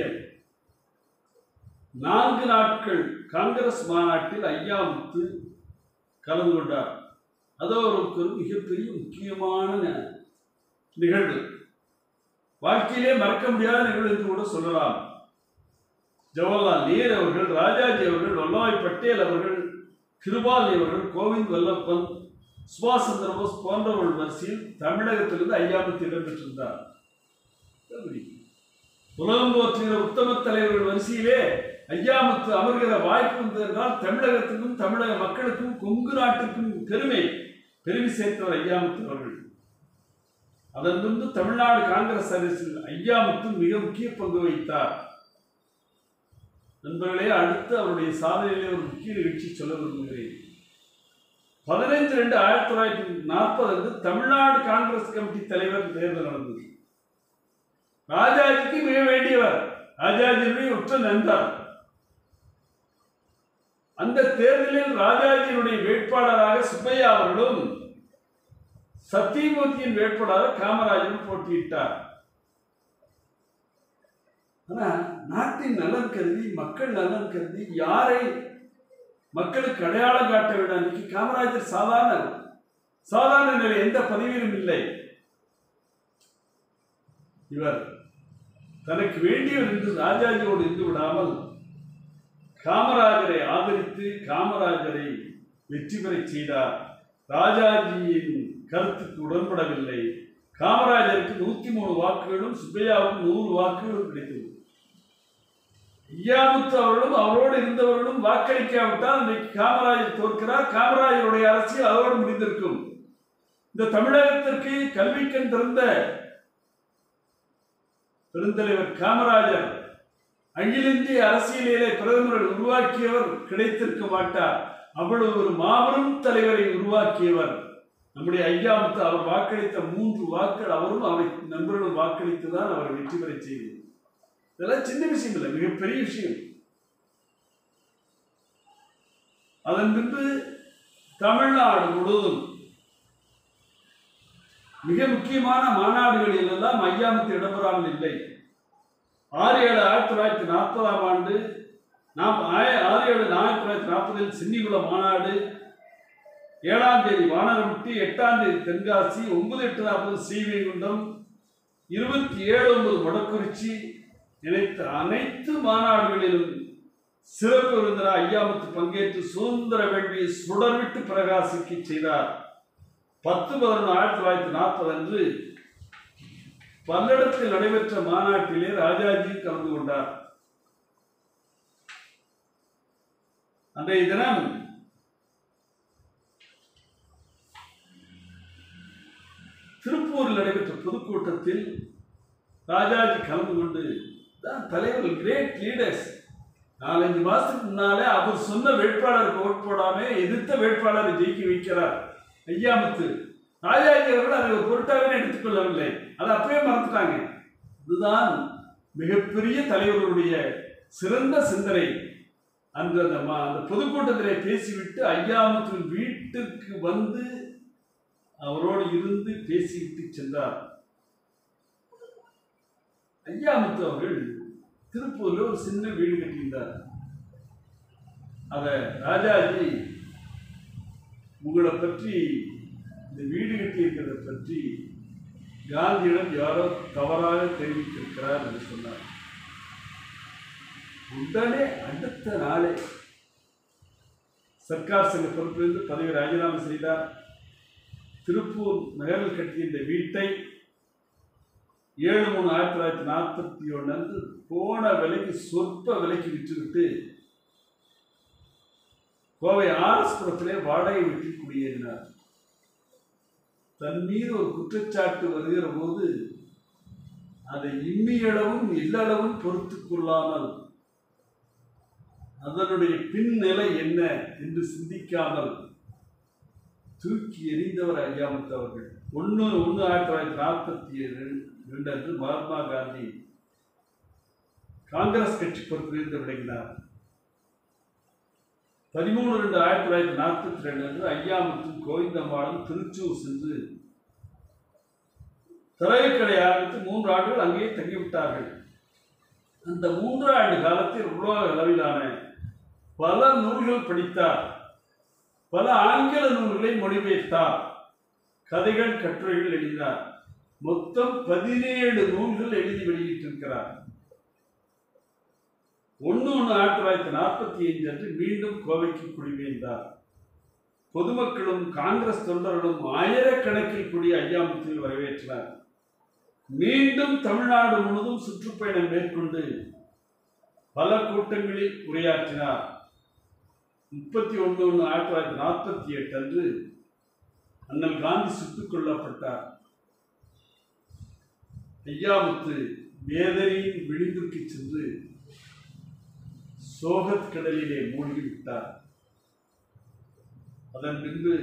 நான்கு நாட்கள் காங்கிரஸ் மாநாட்டில் ஐயாமுத்து கலந்து கொண்டார் அது அவருக்கு ஒரு மிகப்பெரிய முக்கியமான ந- நிகழ்வு வாழ்க்கையிலே மறக்க முடியாத நிகழ்வு என்று கூட சொல்லலாம் ஜவஹர்லால் நேரு அவர்கள் ராஜாஜி அவர்கள் வல்லபாய் பட்டேல் அவர்கள் கிருபாலி அவர்கள் கோவிந்த் வல்லப்பன் சுபாஷ் சந்திர போஸ் போன்றவர்கள் வரிசையில் தமிழகத்திலிருந்து ஐயாமுத்து இடம்பெற்றிருந்தார் உலகம் போற்றுகிற உத்தம தலைவர்கள் வரிசையிலே ஐயாமுத்து அமர்கிற வாய்ப்பு வந்தது என்றால் தமிழகத்துக்கும் தமிழக மக்களுக்கும் கொங்கு நாட்டுக்கும் பெருமை பெருமை சேர்த்தவர் ஐயாமுத்து அவர்கள் அதன் பின்பு தமிழ்நாடு காங்கிரஸ் அரசில் ஐயாமுத்து மிக முக்கிய பங்கு வகித்தார் நண்பர்களே அடுத்து அவருடைய சாதனையிலே ஒரு முக்கிய நிகழ்ச்சி சொல்ல விரும்புகிறேன் பதினைந்து ரெண்டு ஆயிரத்தி தொள்ளாயிரத்தி நாற்பது அன்று தமிழ்நாடு காங்கிரஸ் கமிட்டி தலைவர் தேர்தல் நடந்தது ராஜாஜிக்கு மிக வேண்டியவர் ராஜாஜியுடைய உற்ற நண்பர் அந்த தேர்தலில் ராஜாஜியினுடைய வேட்பாளராக சுப்பையா அவர்களும் சத்தியமூர்த்தியின் வேட்பாளராக காமராஜரும் போட்டியிட்டார் ஆனா நாட்டின் நலன் கருதி மக்கள் நலன் கருதி யாரை மக்களுக்கு அடையாளம் காட்ட வேண்டும் அன்னைக்கு காமராஜர் சாதாரண சாதாரண நிலை எந்த பதவியிலும் இல்லை இவர் தனக்கு வேண்டியவர் என்று ராஜாஜியோடு இருந்து விடாமல் காமராஜரை ஆதரித்து காமராஜரை வெற்றி பெறச் செய்தார் ராஜாஜியின் கருத்துக்கு உடன்படவில்லை காமராஜருக்கு நூத்தி மூணு வாக்குகளும் சுப்பையாவுக்கு நூறு வாக்குகளும் கிடைத்தது ஐயாமுத்து அவர்களும் அவரோடு இருந்தவர்களும் வாக்களிக்காவிட்டால் இன்றைக்கு காமராஜர் தோற்கிறார் காமராஜருடைய அரசியல் அதோடு முடிந்திருக்கும் இந்த தமிழகத்திற்கு கல்விக்கண் திறந்த பெருந்தலைவர் காமராஜர் அகில இந்திய அரசியலிலே பிரதமரை உருவாக்கியவர் கிடைத்திருக்க மாட்டார் அவ்வளவு ஒரு மாபெரும் தலைவரை உருவாக்கியவர் நம்முடைய ஐயாமுத்து அவர் வாக்களித்த மூன்று வாக்கள் அவரும் அவரை நண்பர்களும் வாக்களித்துதான் அவர் வெற்றி பெறச் செய்தது இதெல்லாம் சின்ன விஷயம் இல்லை மிகப்பெரிய விஷயம் அதன் பின்பு தமிழ்நாடு முழுவதும் மிக முக்கியமான மாநாடுகளில் எல்லாம் ஐயாமுத்து இடம்பெறாமல் இல்லை ஆறு ஏழு ஆயிரத்தி தொள்ளாயிரத்தி நாற்பதாம் ஆண்டு நாம் ஆய- ஆறு ஏழு ஆயிரத்தி தொள்ளாயிரத்தி நாற்பதில் சென்னிகுளம் மாநாடு ஏழாம் தேதி வானரமுட்டி எட்டாம் தேதி தென்காசி ஒன்பது எட்டு நாற்பது ஸ்ரீவைகுண்டம் இருபத்தி ஏழு ஒன்பது வடக்குறிச்சி நினைத்த அனைத்து மாநாடுகளிலும் சிறப்பு விருந்தினர் ஐயாமுத்து பங்கேற்று சுதந்திர வேள்வியை சுடர்விட்டு பிரகாசிக்க செய்தார் பத்து பதினொன்று ஆயிரத்தி தொள்ளாயிரத்தி நாற்பது அன்று பல்லடத்தில் நடைபெற்ற மாநாட்டிலே ராஜாஜி கலந்து கொண்டார் அன்றைய தினம் திருப்பூரில் நடைபெற்ற பொதுக்கூட்டத்தில் ராஜாஜி கலந்து கொண்டு தான் தலைவர்கள் கிரேட் லீடர்ஸ் நாலஞ்சு மாசத்துக்கு முன்னாலே அவர் சொன்ன வேட்பாளருக்கு ஓட் போடாம எதிர்த்த வேட்பாளரை ஜெயிக்க வைக்கிறார் ஐயாமுத்து ராஜாஜி அவர்கள் அதை ஒரு பொருட்டாகவே எடுத்துக்கொள்ளவில்லை அதை அப்பவே மறந்துட்டாங்க இதுதான் மிகப்பெரிய தலைவர்களுடைய சிறந்த சிந்தனை அன்று அந்த ம- அந்த பொதுக்கூட்டத்திலே பேசிவிட்டு ஐயாமுத்து வீட்டுக்கு வந்து அவரோடு இருந்து பேசிவிட்டு சென்றார் ஐயாமுத்து அவர்கள் திருப்பூர்ல ஒரு சின்ன வீடு கட்டியிருந்தார் அத ராஜாஜி உங்களை பற்றி இந்த வீடு கட்டியிருக்கிறத பற்றி காந்தியிடம் யாரோ தவறாக தெரிவித்திருக்கிறார் என்று சொன்னார் உடனே அடுத்த நாளே சர்க்கார் சங்க பொறுப்பிலிருந்து பதவி ராஜினாமா செய்தார் திருப்பூர் நகரில் கட்டிய இந்த வீட்டை ஏழு மூணு ஆயிரத்தி தொள்ளாயிரத்தி நாற்பத்தி ஒன்று அன்று போன விலைக்கு சொற்ப விலைக்கு விற்றுவிட்டு கோவை ஆர்எஸ்புரத்திலே வாடகை வீட்டில் குடியேறினார் தன் மீது ஒரு குற்றச்சாட்டு வருகிற போது அதை இம்மியளவும் இல்லளவும் பொறுத்துக் கொள்ளாமல் அதனுடைய பின்னிலை என்ன என்று சிந்திக்காமல் தூக்கி எறிந்தவர் ஐயாமுத்து அவர்கள் ஒன்று ஒன்று ஆயிரத்தி தொள்ளாயிரத்தி நாற்பத்தி ஏழு ரெண்டு அன்று மகாத்மா காந்தி காங்கிரஸ் கட்சி பொறுப்பிலிருந்து விலகினார் பதிமூணு ரெண்டு ஆயிரத்தி தொள்ளாயிரத்தி நாற்பத்தி ரெண்டு அன்று ஐயாமுத்தும் கோவிந்தம்மாளும் திருச்சூர் சென்று திரைக்கடை ஆரம்பித்து மூன்று ஆண்டுகள் அங்கேயே தங்கிவிட்டார்கள் அந்த மூன்று ஆண்டு காலத்தில் உலக அளவிலான பல நூல்கள் படித்தார் பல ஆங்கில நூல்களை மொழிபெயர்த்தார் கதைகள் கட்டுரைகள் எழுதினார் மொத்தம் பதினேழு நூல்கள் எழுதி வெளியிட்டிருக்கிறார் ஒன்று ஒன்று ஆயிரத்தி தொள்ளாயிரத்தி நாற்பத்தி ஐந்து அன்று மீண்டும் கோவைக்கு குடிபெயர்ந்தார் பொதுமக்களும் காங்கிரஸ் தொண்டர்களும் ஆயிரக்கணக்கில் கூடிய ஐயாமுத்தில் வரவேற்றனர் மீண்டும் தமிழ்நாடு முழுவதும் சுற்றுப்பயணம் மேற்கொண்டு பல கூட்டங்களில் உரையாற்றினார் முப்பத்தி ஒன்று ஒன்று ஆயிரத்தி தொள்ளாயிரத்தி நாற்பத்தி எட்டு அன்று அண்ணல் காந்தி சுட்டுக் கொல்லப்பட்டார் ஐயாமுத்து வேதனையின் விளிம்பிற்கு சென்று சோகத் கடலிலே மூழ்கி விட்டார் அதன் பின்பு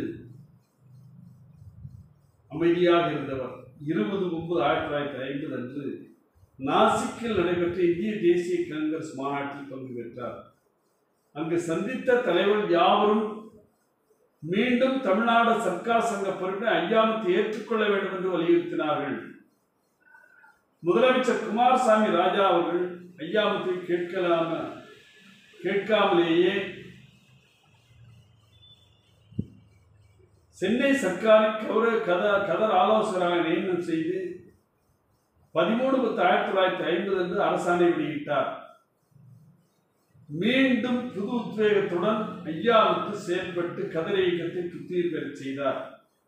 அமைதியாக இருந்தவர் இருபது ஒன்பது ஆயிரத்தி தொள்ளாயிரத்தி ஐம்பது அன்று நாசிக்கில் நடைபெற்ற இந்திய தேசிய காங்கிரஸ் மாநாட்டில் பங்கு பெற்றார் அங்கு சந்தித்த தலைவர் யாவரும் மீண்டும் தமிழ்நாடு சர்க்கார் சங்க பொறுப்பை ஐயாமுத்து ஏற்றுக்கொள்ள வேண்டும் என்று வலியுறுத்தினார்கள் முதலமைச்சர் குமாரசாமி ராஜா அவர்கள் ஐயாமுத்தை கேட்கலாம கேட்காமலேயே சென்னை சர்க்காரின் கௌரவ கத கதர் ஆலோசகராக நியமனம் செய்து பதிமூணு பத்து ஆயிரத்தி தொள்ளாயிரத்தி ஐம்பது அன்று அரசாணை வெளியிட்டார் மீண்டும் புது உத்வேகத்துடன் ஐயாவுக்கு செயல்பட்டு கதர் இயக்கத்தை புத்துயிர் பெறச் செய்தார்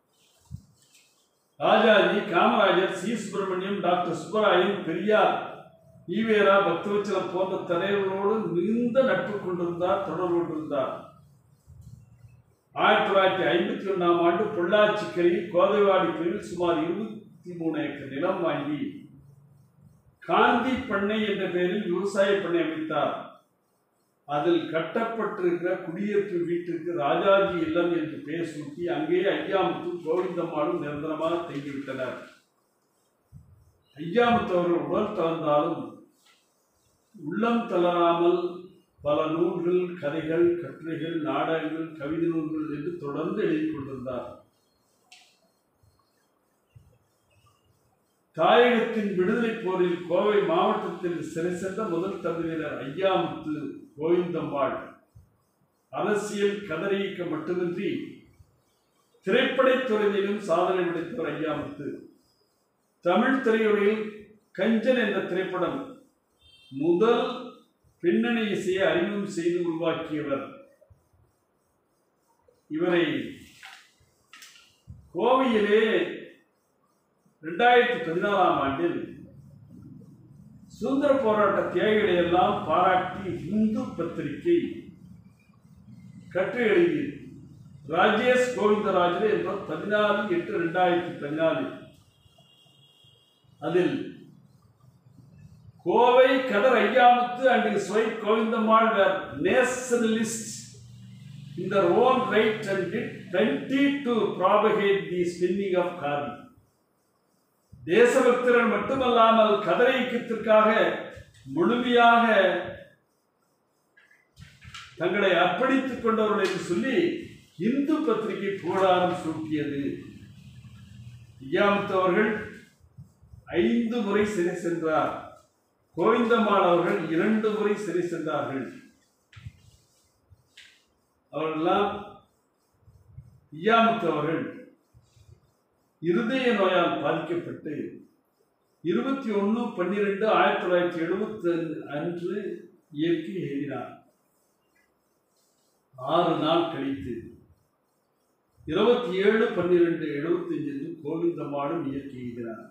ராஜாஜி காமராஜர் சி சுப்பிரமணியம் டாக்டர் சுப்பராயன் பெரியார் ஈவேரா பக்தவச்சலம் போன்ற தலைவர்களோடு மிகுந்த நட்பு கொண்டிருந்தார் தொடர்பு கொண்டிருந்தார் ஆயிரத்தி தொள்ளாயிரத்தி ஐம்பத்தி ஒன்றாம் ஆண்டு பொள்ளாச்சிக்கரையில் கோதைவாடி பிரிவில் சுமார் இருபத்தி மூணு ஏக்கர் நிலம் வாங்கி காந்தி பண்ணை என்ற பெயரில் விவசாய பண்ணை அமைத்தார் அதில் கட்டப்பட்டிருக்கிற குடியிருப்பு வீட்டிற்கு ராஜாஜி இல்லம் என்று பெயர் சூட்டி அங்கே ஐயாமுத்து கோவிந்தம்மாளும் நிரந்தரமாக தங்கிவிட்டனர் ஐயாமுத்து அவர்கள் உடல் தளர்ந்தாலும் உள்ளம் தளராமல் பல நூல்கள் கதைகள் கட்டுரைகள் நாடகங்கள் கவிதை நூல்கள் என்று தொடர்ந்து எழுதிக் கொண்டிருந்தார் தாயகத்தின் விடுதலை போரில் கோவை மாவட்டத்தில் சிறை சென்ற முதல் தமிழர் ஐயாமுத்து கோவிந்தம்மாள் அரசியல் கதறியக்க மட்டுமின்றி திரைப்படத் துறையிலும் சாதனை படைத்தவர் ஐயாமுத்து தமிழ் திரையுறையில் கஞ்சன் என்ற திரைப்படம் முதல் பின்னணி இசையை அறிமுகம் செய்து உருவாக்கியவர் இவரை கோவையிலே ரெண்டாயிரத்தி பதினாலாம் ஆண்டில் சுதந்திர போராட்ட தியாகிகளை எல்லாம் பாராட்டி இந்து பத்திரிகை கட்டுரை எழுதியது ராஜேஷ் கோவிந்தராஜன் என்ற பதினாலு எட்டு ரெண்டாயிரத்தி பதினாலு அதில் கோவை கதர் ஐயாமுத்து அண்ட் ஸ்வை Govindammal were nationalists in their own right and did plenty to propagate the spinning of khadi தேசபக்தர்கள் மட்டுமல்லாமல் கதரை இயக்கத்திற்காக முழுமையாக தங்களை அர்ப்பணித்துக் கொண்டவர்கள் என்று சொல்லி இந்து பத்திரிகை புகழாரம் சூட்டியது ஐயாமுத்து அவர்கள் ஐந்து முறை சிறை சென்றார் கோவிந்தம்மாள் அவர்கள் இரண்டு முறை சிறை சென்றார்கள் அவர்களெல்லாம் ஐயாமுத்து அவர்கள் இருதய நோயால் பாதிக்கப்பட்டு இருபத்தி ஒன்று பன்னிரெண்டு ஆயிரத்தி தொள்ளாயிரத்தி எழுபத்தி அன்று இயற்கை எழுதினார் ஆறு நாள் கழித்து இருபத்தி ஏழு பன்னிரெண்டு எழுபத்தி அஞ்சு கோவிந்தம்மாளும் இயற்கை எழுதினார்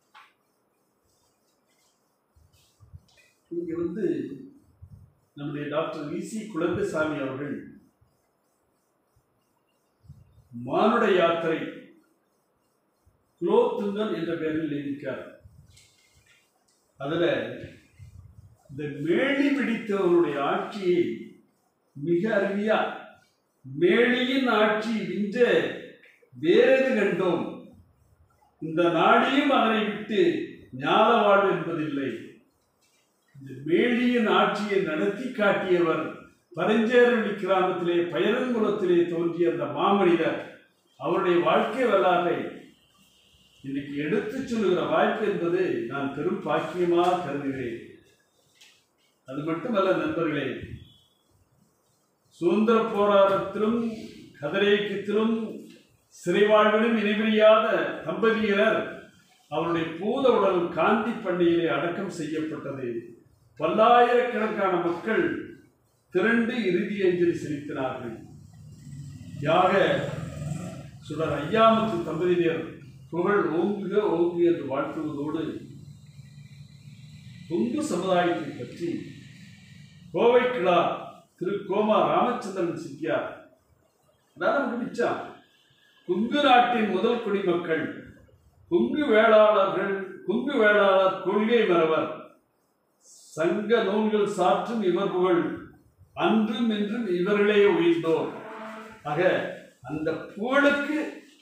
இங்க வந்து நம்முடைய டாக்டர் வி சி குழந்தைசாமி அவர்கள் மானுட யாத்திரை குலோத்துங்கன் என்ற பெயரில் எழுதியிருக்கார் அதுல இந்த மேலி பிடித்தவருடைய ஆட்சியை மிக அருமையா மேலியின் ஆட்சி வின்ற வேறெது கண்டோம் இந்த நாடியும் அதனை விட்டு ஞான வாழ்வு என்பதில்லை இந்த மேலியின் ஆட்சியை நடத்தி காட்டியவர் பரஞ்சேரவழி கிராமத்திலே பயரங்குளத்திலே தோன்றிய அந்த மாமனிதர் அவருடைய வாழ்க்கை வரலாறை இன்னைக்கு எடுத்துச் சொல்லுகிற வாய்ப்பு என்பது நான் பெரும் பாக்கியமாக கருதுகிறேன் அது மட்டுமல்ல நண்பர்களே சுதந்திர போராட்டத்திலும் கதிரையக்கத்திலும் சிறை வாழ்விலும் இணைபிரியாத தம்பதியினர் அவருடைய பூத உடல் காந்தி பண்ணையிலே அடக்கம் செய்யப்பட்டது பல்லாயிரக்கணக்கான மக்கள் திரண்டு இறுதி அஞ்சலி செலுத்தினார்கள் யாக சுடர் ஐயாமுத்து தம்பதியினர் புகழ் ஓங்குக ஓங்குக என்று வாழ்த்துவதோடு கொங்கு சமுதாயத்தை பற்றி கோவை கிளா திரு கோமா ராமச்சந்திரன் சித்தியார் அதான் நமக்கு மிச்சம் கொங்கு நாட்டின் முதல் குடிமக்கள் கொங்கு வேளாளர்கள் கொங்கு வேளாளர் கொள்கை மறவர் சங்க நூல்கள் சாற்றும் இவர் புகழ் அன்றும் இன்றும் இவர்களே உயிர்ந்தோர் ஆக அந்த புகழுக்கு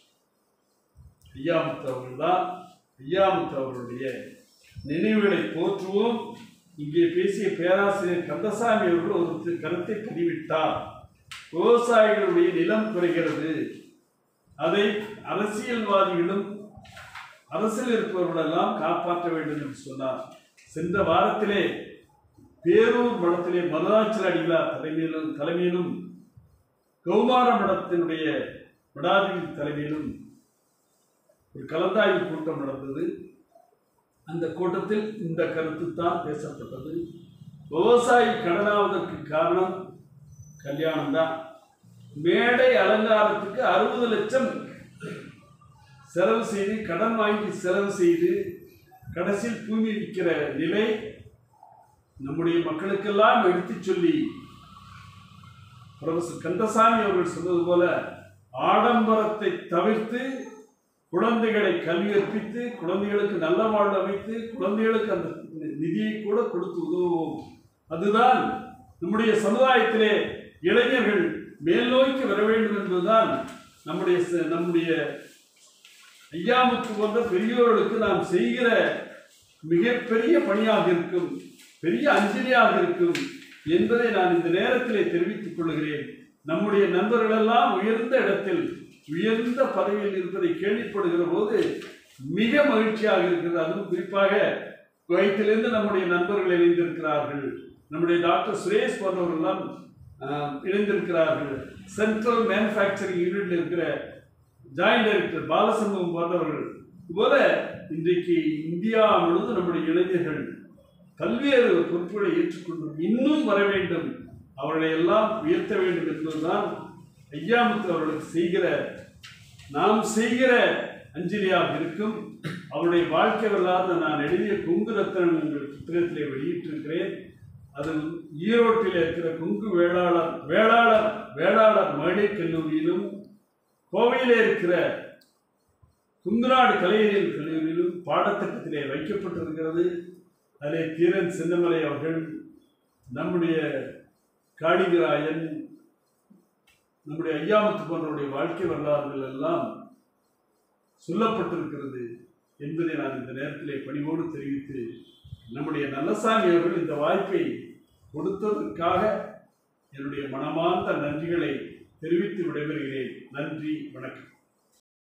ஐயாமுத்து அவர்கள் தான் ஐயாமுத்து அவர்களுடைய நினைவுகளை போற்றுவோம் இங்கே பேசிய பேராசிரியர் கந்தசாமி அவர்கள் ஒரு தி- கருத்தை பதிவிட்டார் விவசாயிகளுடைய நிலம் குறைகிறது அதை அரசியல்வாதிகளும் அரசியல் இருப்பவர்களெல்லாம் காப்பாற்ற வேண்டும் என்று சொன்னார் சென்ற வாரத்திலே பேரூர் மடத்திலே மருதாச்சல அடிகளார் தலைமையிலும் தலைமையிலும் கௌமார மடத்தினுடைய மடாதிபதி தலைமையிலும் ஒரு கலந்தாய்வு கூட்டம் நடந்தது அந்த கூட்டத்தில் இந்த கருத்து தான் பேசப்பட்டது விவசாயி கடனாவதற்கு காரணம் கல்யாணம் தான் மேடை அலங்காரத்துக்கு அறுபது லட்சம் செலவு செய்து கடன் வாங்கி செலவு செய்து கடைசியில் பூமி விற்கிற நிலை நம்முடைய மக்களுக்கெல்லாம் எடுத்துச் சொல்லி பிரொஃபசர் கந்தசாமி அவர்கள் சொன்னது போல ஆடம்பரத்தை தவிர்த்து குழந்தைகளை கல்வி கற்பித்து குழந்தைகளுக்கு நல்ல வாழ்வு அமைத்து குழந்தைகளுக்கு அந்த நிதியை கூட கொடுத்து உதவுவோம் அதுதான் நம்முடைய சமுதாயத்திலே இளைஞர்கள் மேல் நோக்கி வர வேண்டும் என்பதுதான் நம்முடைய ச- நம்முடைய ஐயாமுத்து போன்ற பெரியோர்களுக்கு நாம் செய்கிற மிகப்பெரிய பணியாக இருக்கும் பெரிய அஞ்சலியாக இருக்கும் என்பதை நான் இந்த நேரத்திலே தெரிவித்துக் கொள்கிறேன் நம்முடைய நண்பர்களெல்லாம் உயர்ந்த இடத்தில் உயர்ந்த பதவியில் இருப்பதை கேள்விப்படுகிற போது மிக மகிழ்ச்சியாக இருக்கிறது அதுவும் குறிப்பாக குவைத்திலிருந்து நம்முடைய நண்பர்கள் இணைந்திருக்கிறார்கள் நம்முடைய டாக்டர் சுரேஷ் போன்றவர்களெல்லாம் ஆஹ், இணைந்திருக்கிறார்கள் சென்ட்ரல் மேனுஃபேக்சரிங் யூனிட்ல இருக்கிற ஜாயிண்ட் டைரக்டர் பாலசண்முகம் போன்றவர்கள் இதுபோல இன்றைக்கு இந்தியா முழுவதும் நம்முடைய இளைஞர்கள் பல்வேறு பொறுப்புகளை ஏற்றுக்கொண்டு இன்னும் வர வேண்டும் அவர்களை எல்லாம் உயர்த்த வேண்டும் என்பதுதான் ஐயாமுத்து அவர்களுக்கு செய்கிற நாம் செய்கிற அஞ்சலியாக இருக்கும் அவருடைய வாழ்க்கை வரலாறு நான் எழுதிய கொங்கு ரத்தனம் எங்கள் புத்தகத்திலே வெளியிட்டிருக்கிறேன் அது ஈரோட்டில் இருக்கிற கொங்கு வேளாளர் வேளாளர் வேளாளர் மகளிர் கல்லூரியிலும் கோவையிலே இருக்கிற குங்குநாடு கலையியல் கல்லூரியிலும் பாடத்திட்டத்திலே வைக்கப்பட்டிருக்கிறது அதிலே தீரன் சின்னமலை அவர்கள் நம்முடைய காளிங்கராயன் நம்முடைய ஐயாமுத்து போன்றவருடைய வாழ்க்கை வரலாறுகள் எல்லாம் சொல்லப்பட்டிருக்கிறது என்பதை நான் இந்த நேரத்திலே பணிவோடு தெரிவித்து நம்முடைய நல்லசாமி அவர்கள் இந்த வாய்ப்பை கொடுத்ததற்காக என்னுடைய மனமார்ந்த நன்றிகளை தெரிவித்து விடைபெறுகிறேன் நன்றி வணக்கம்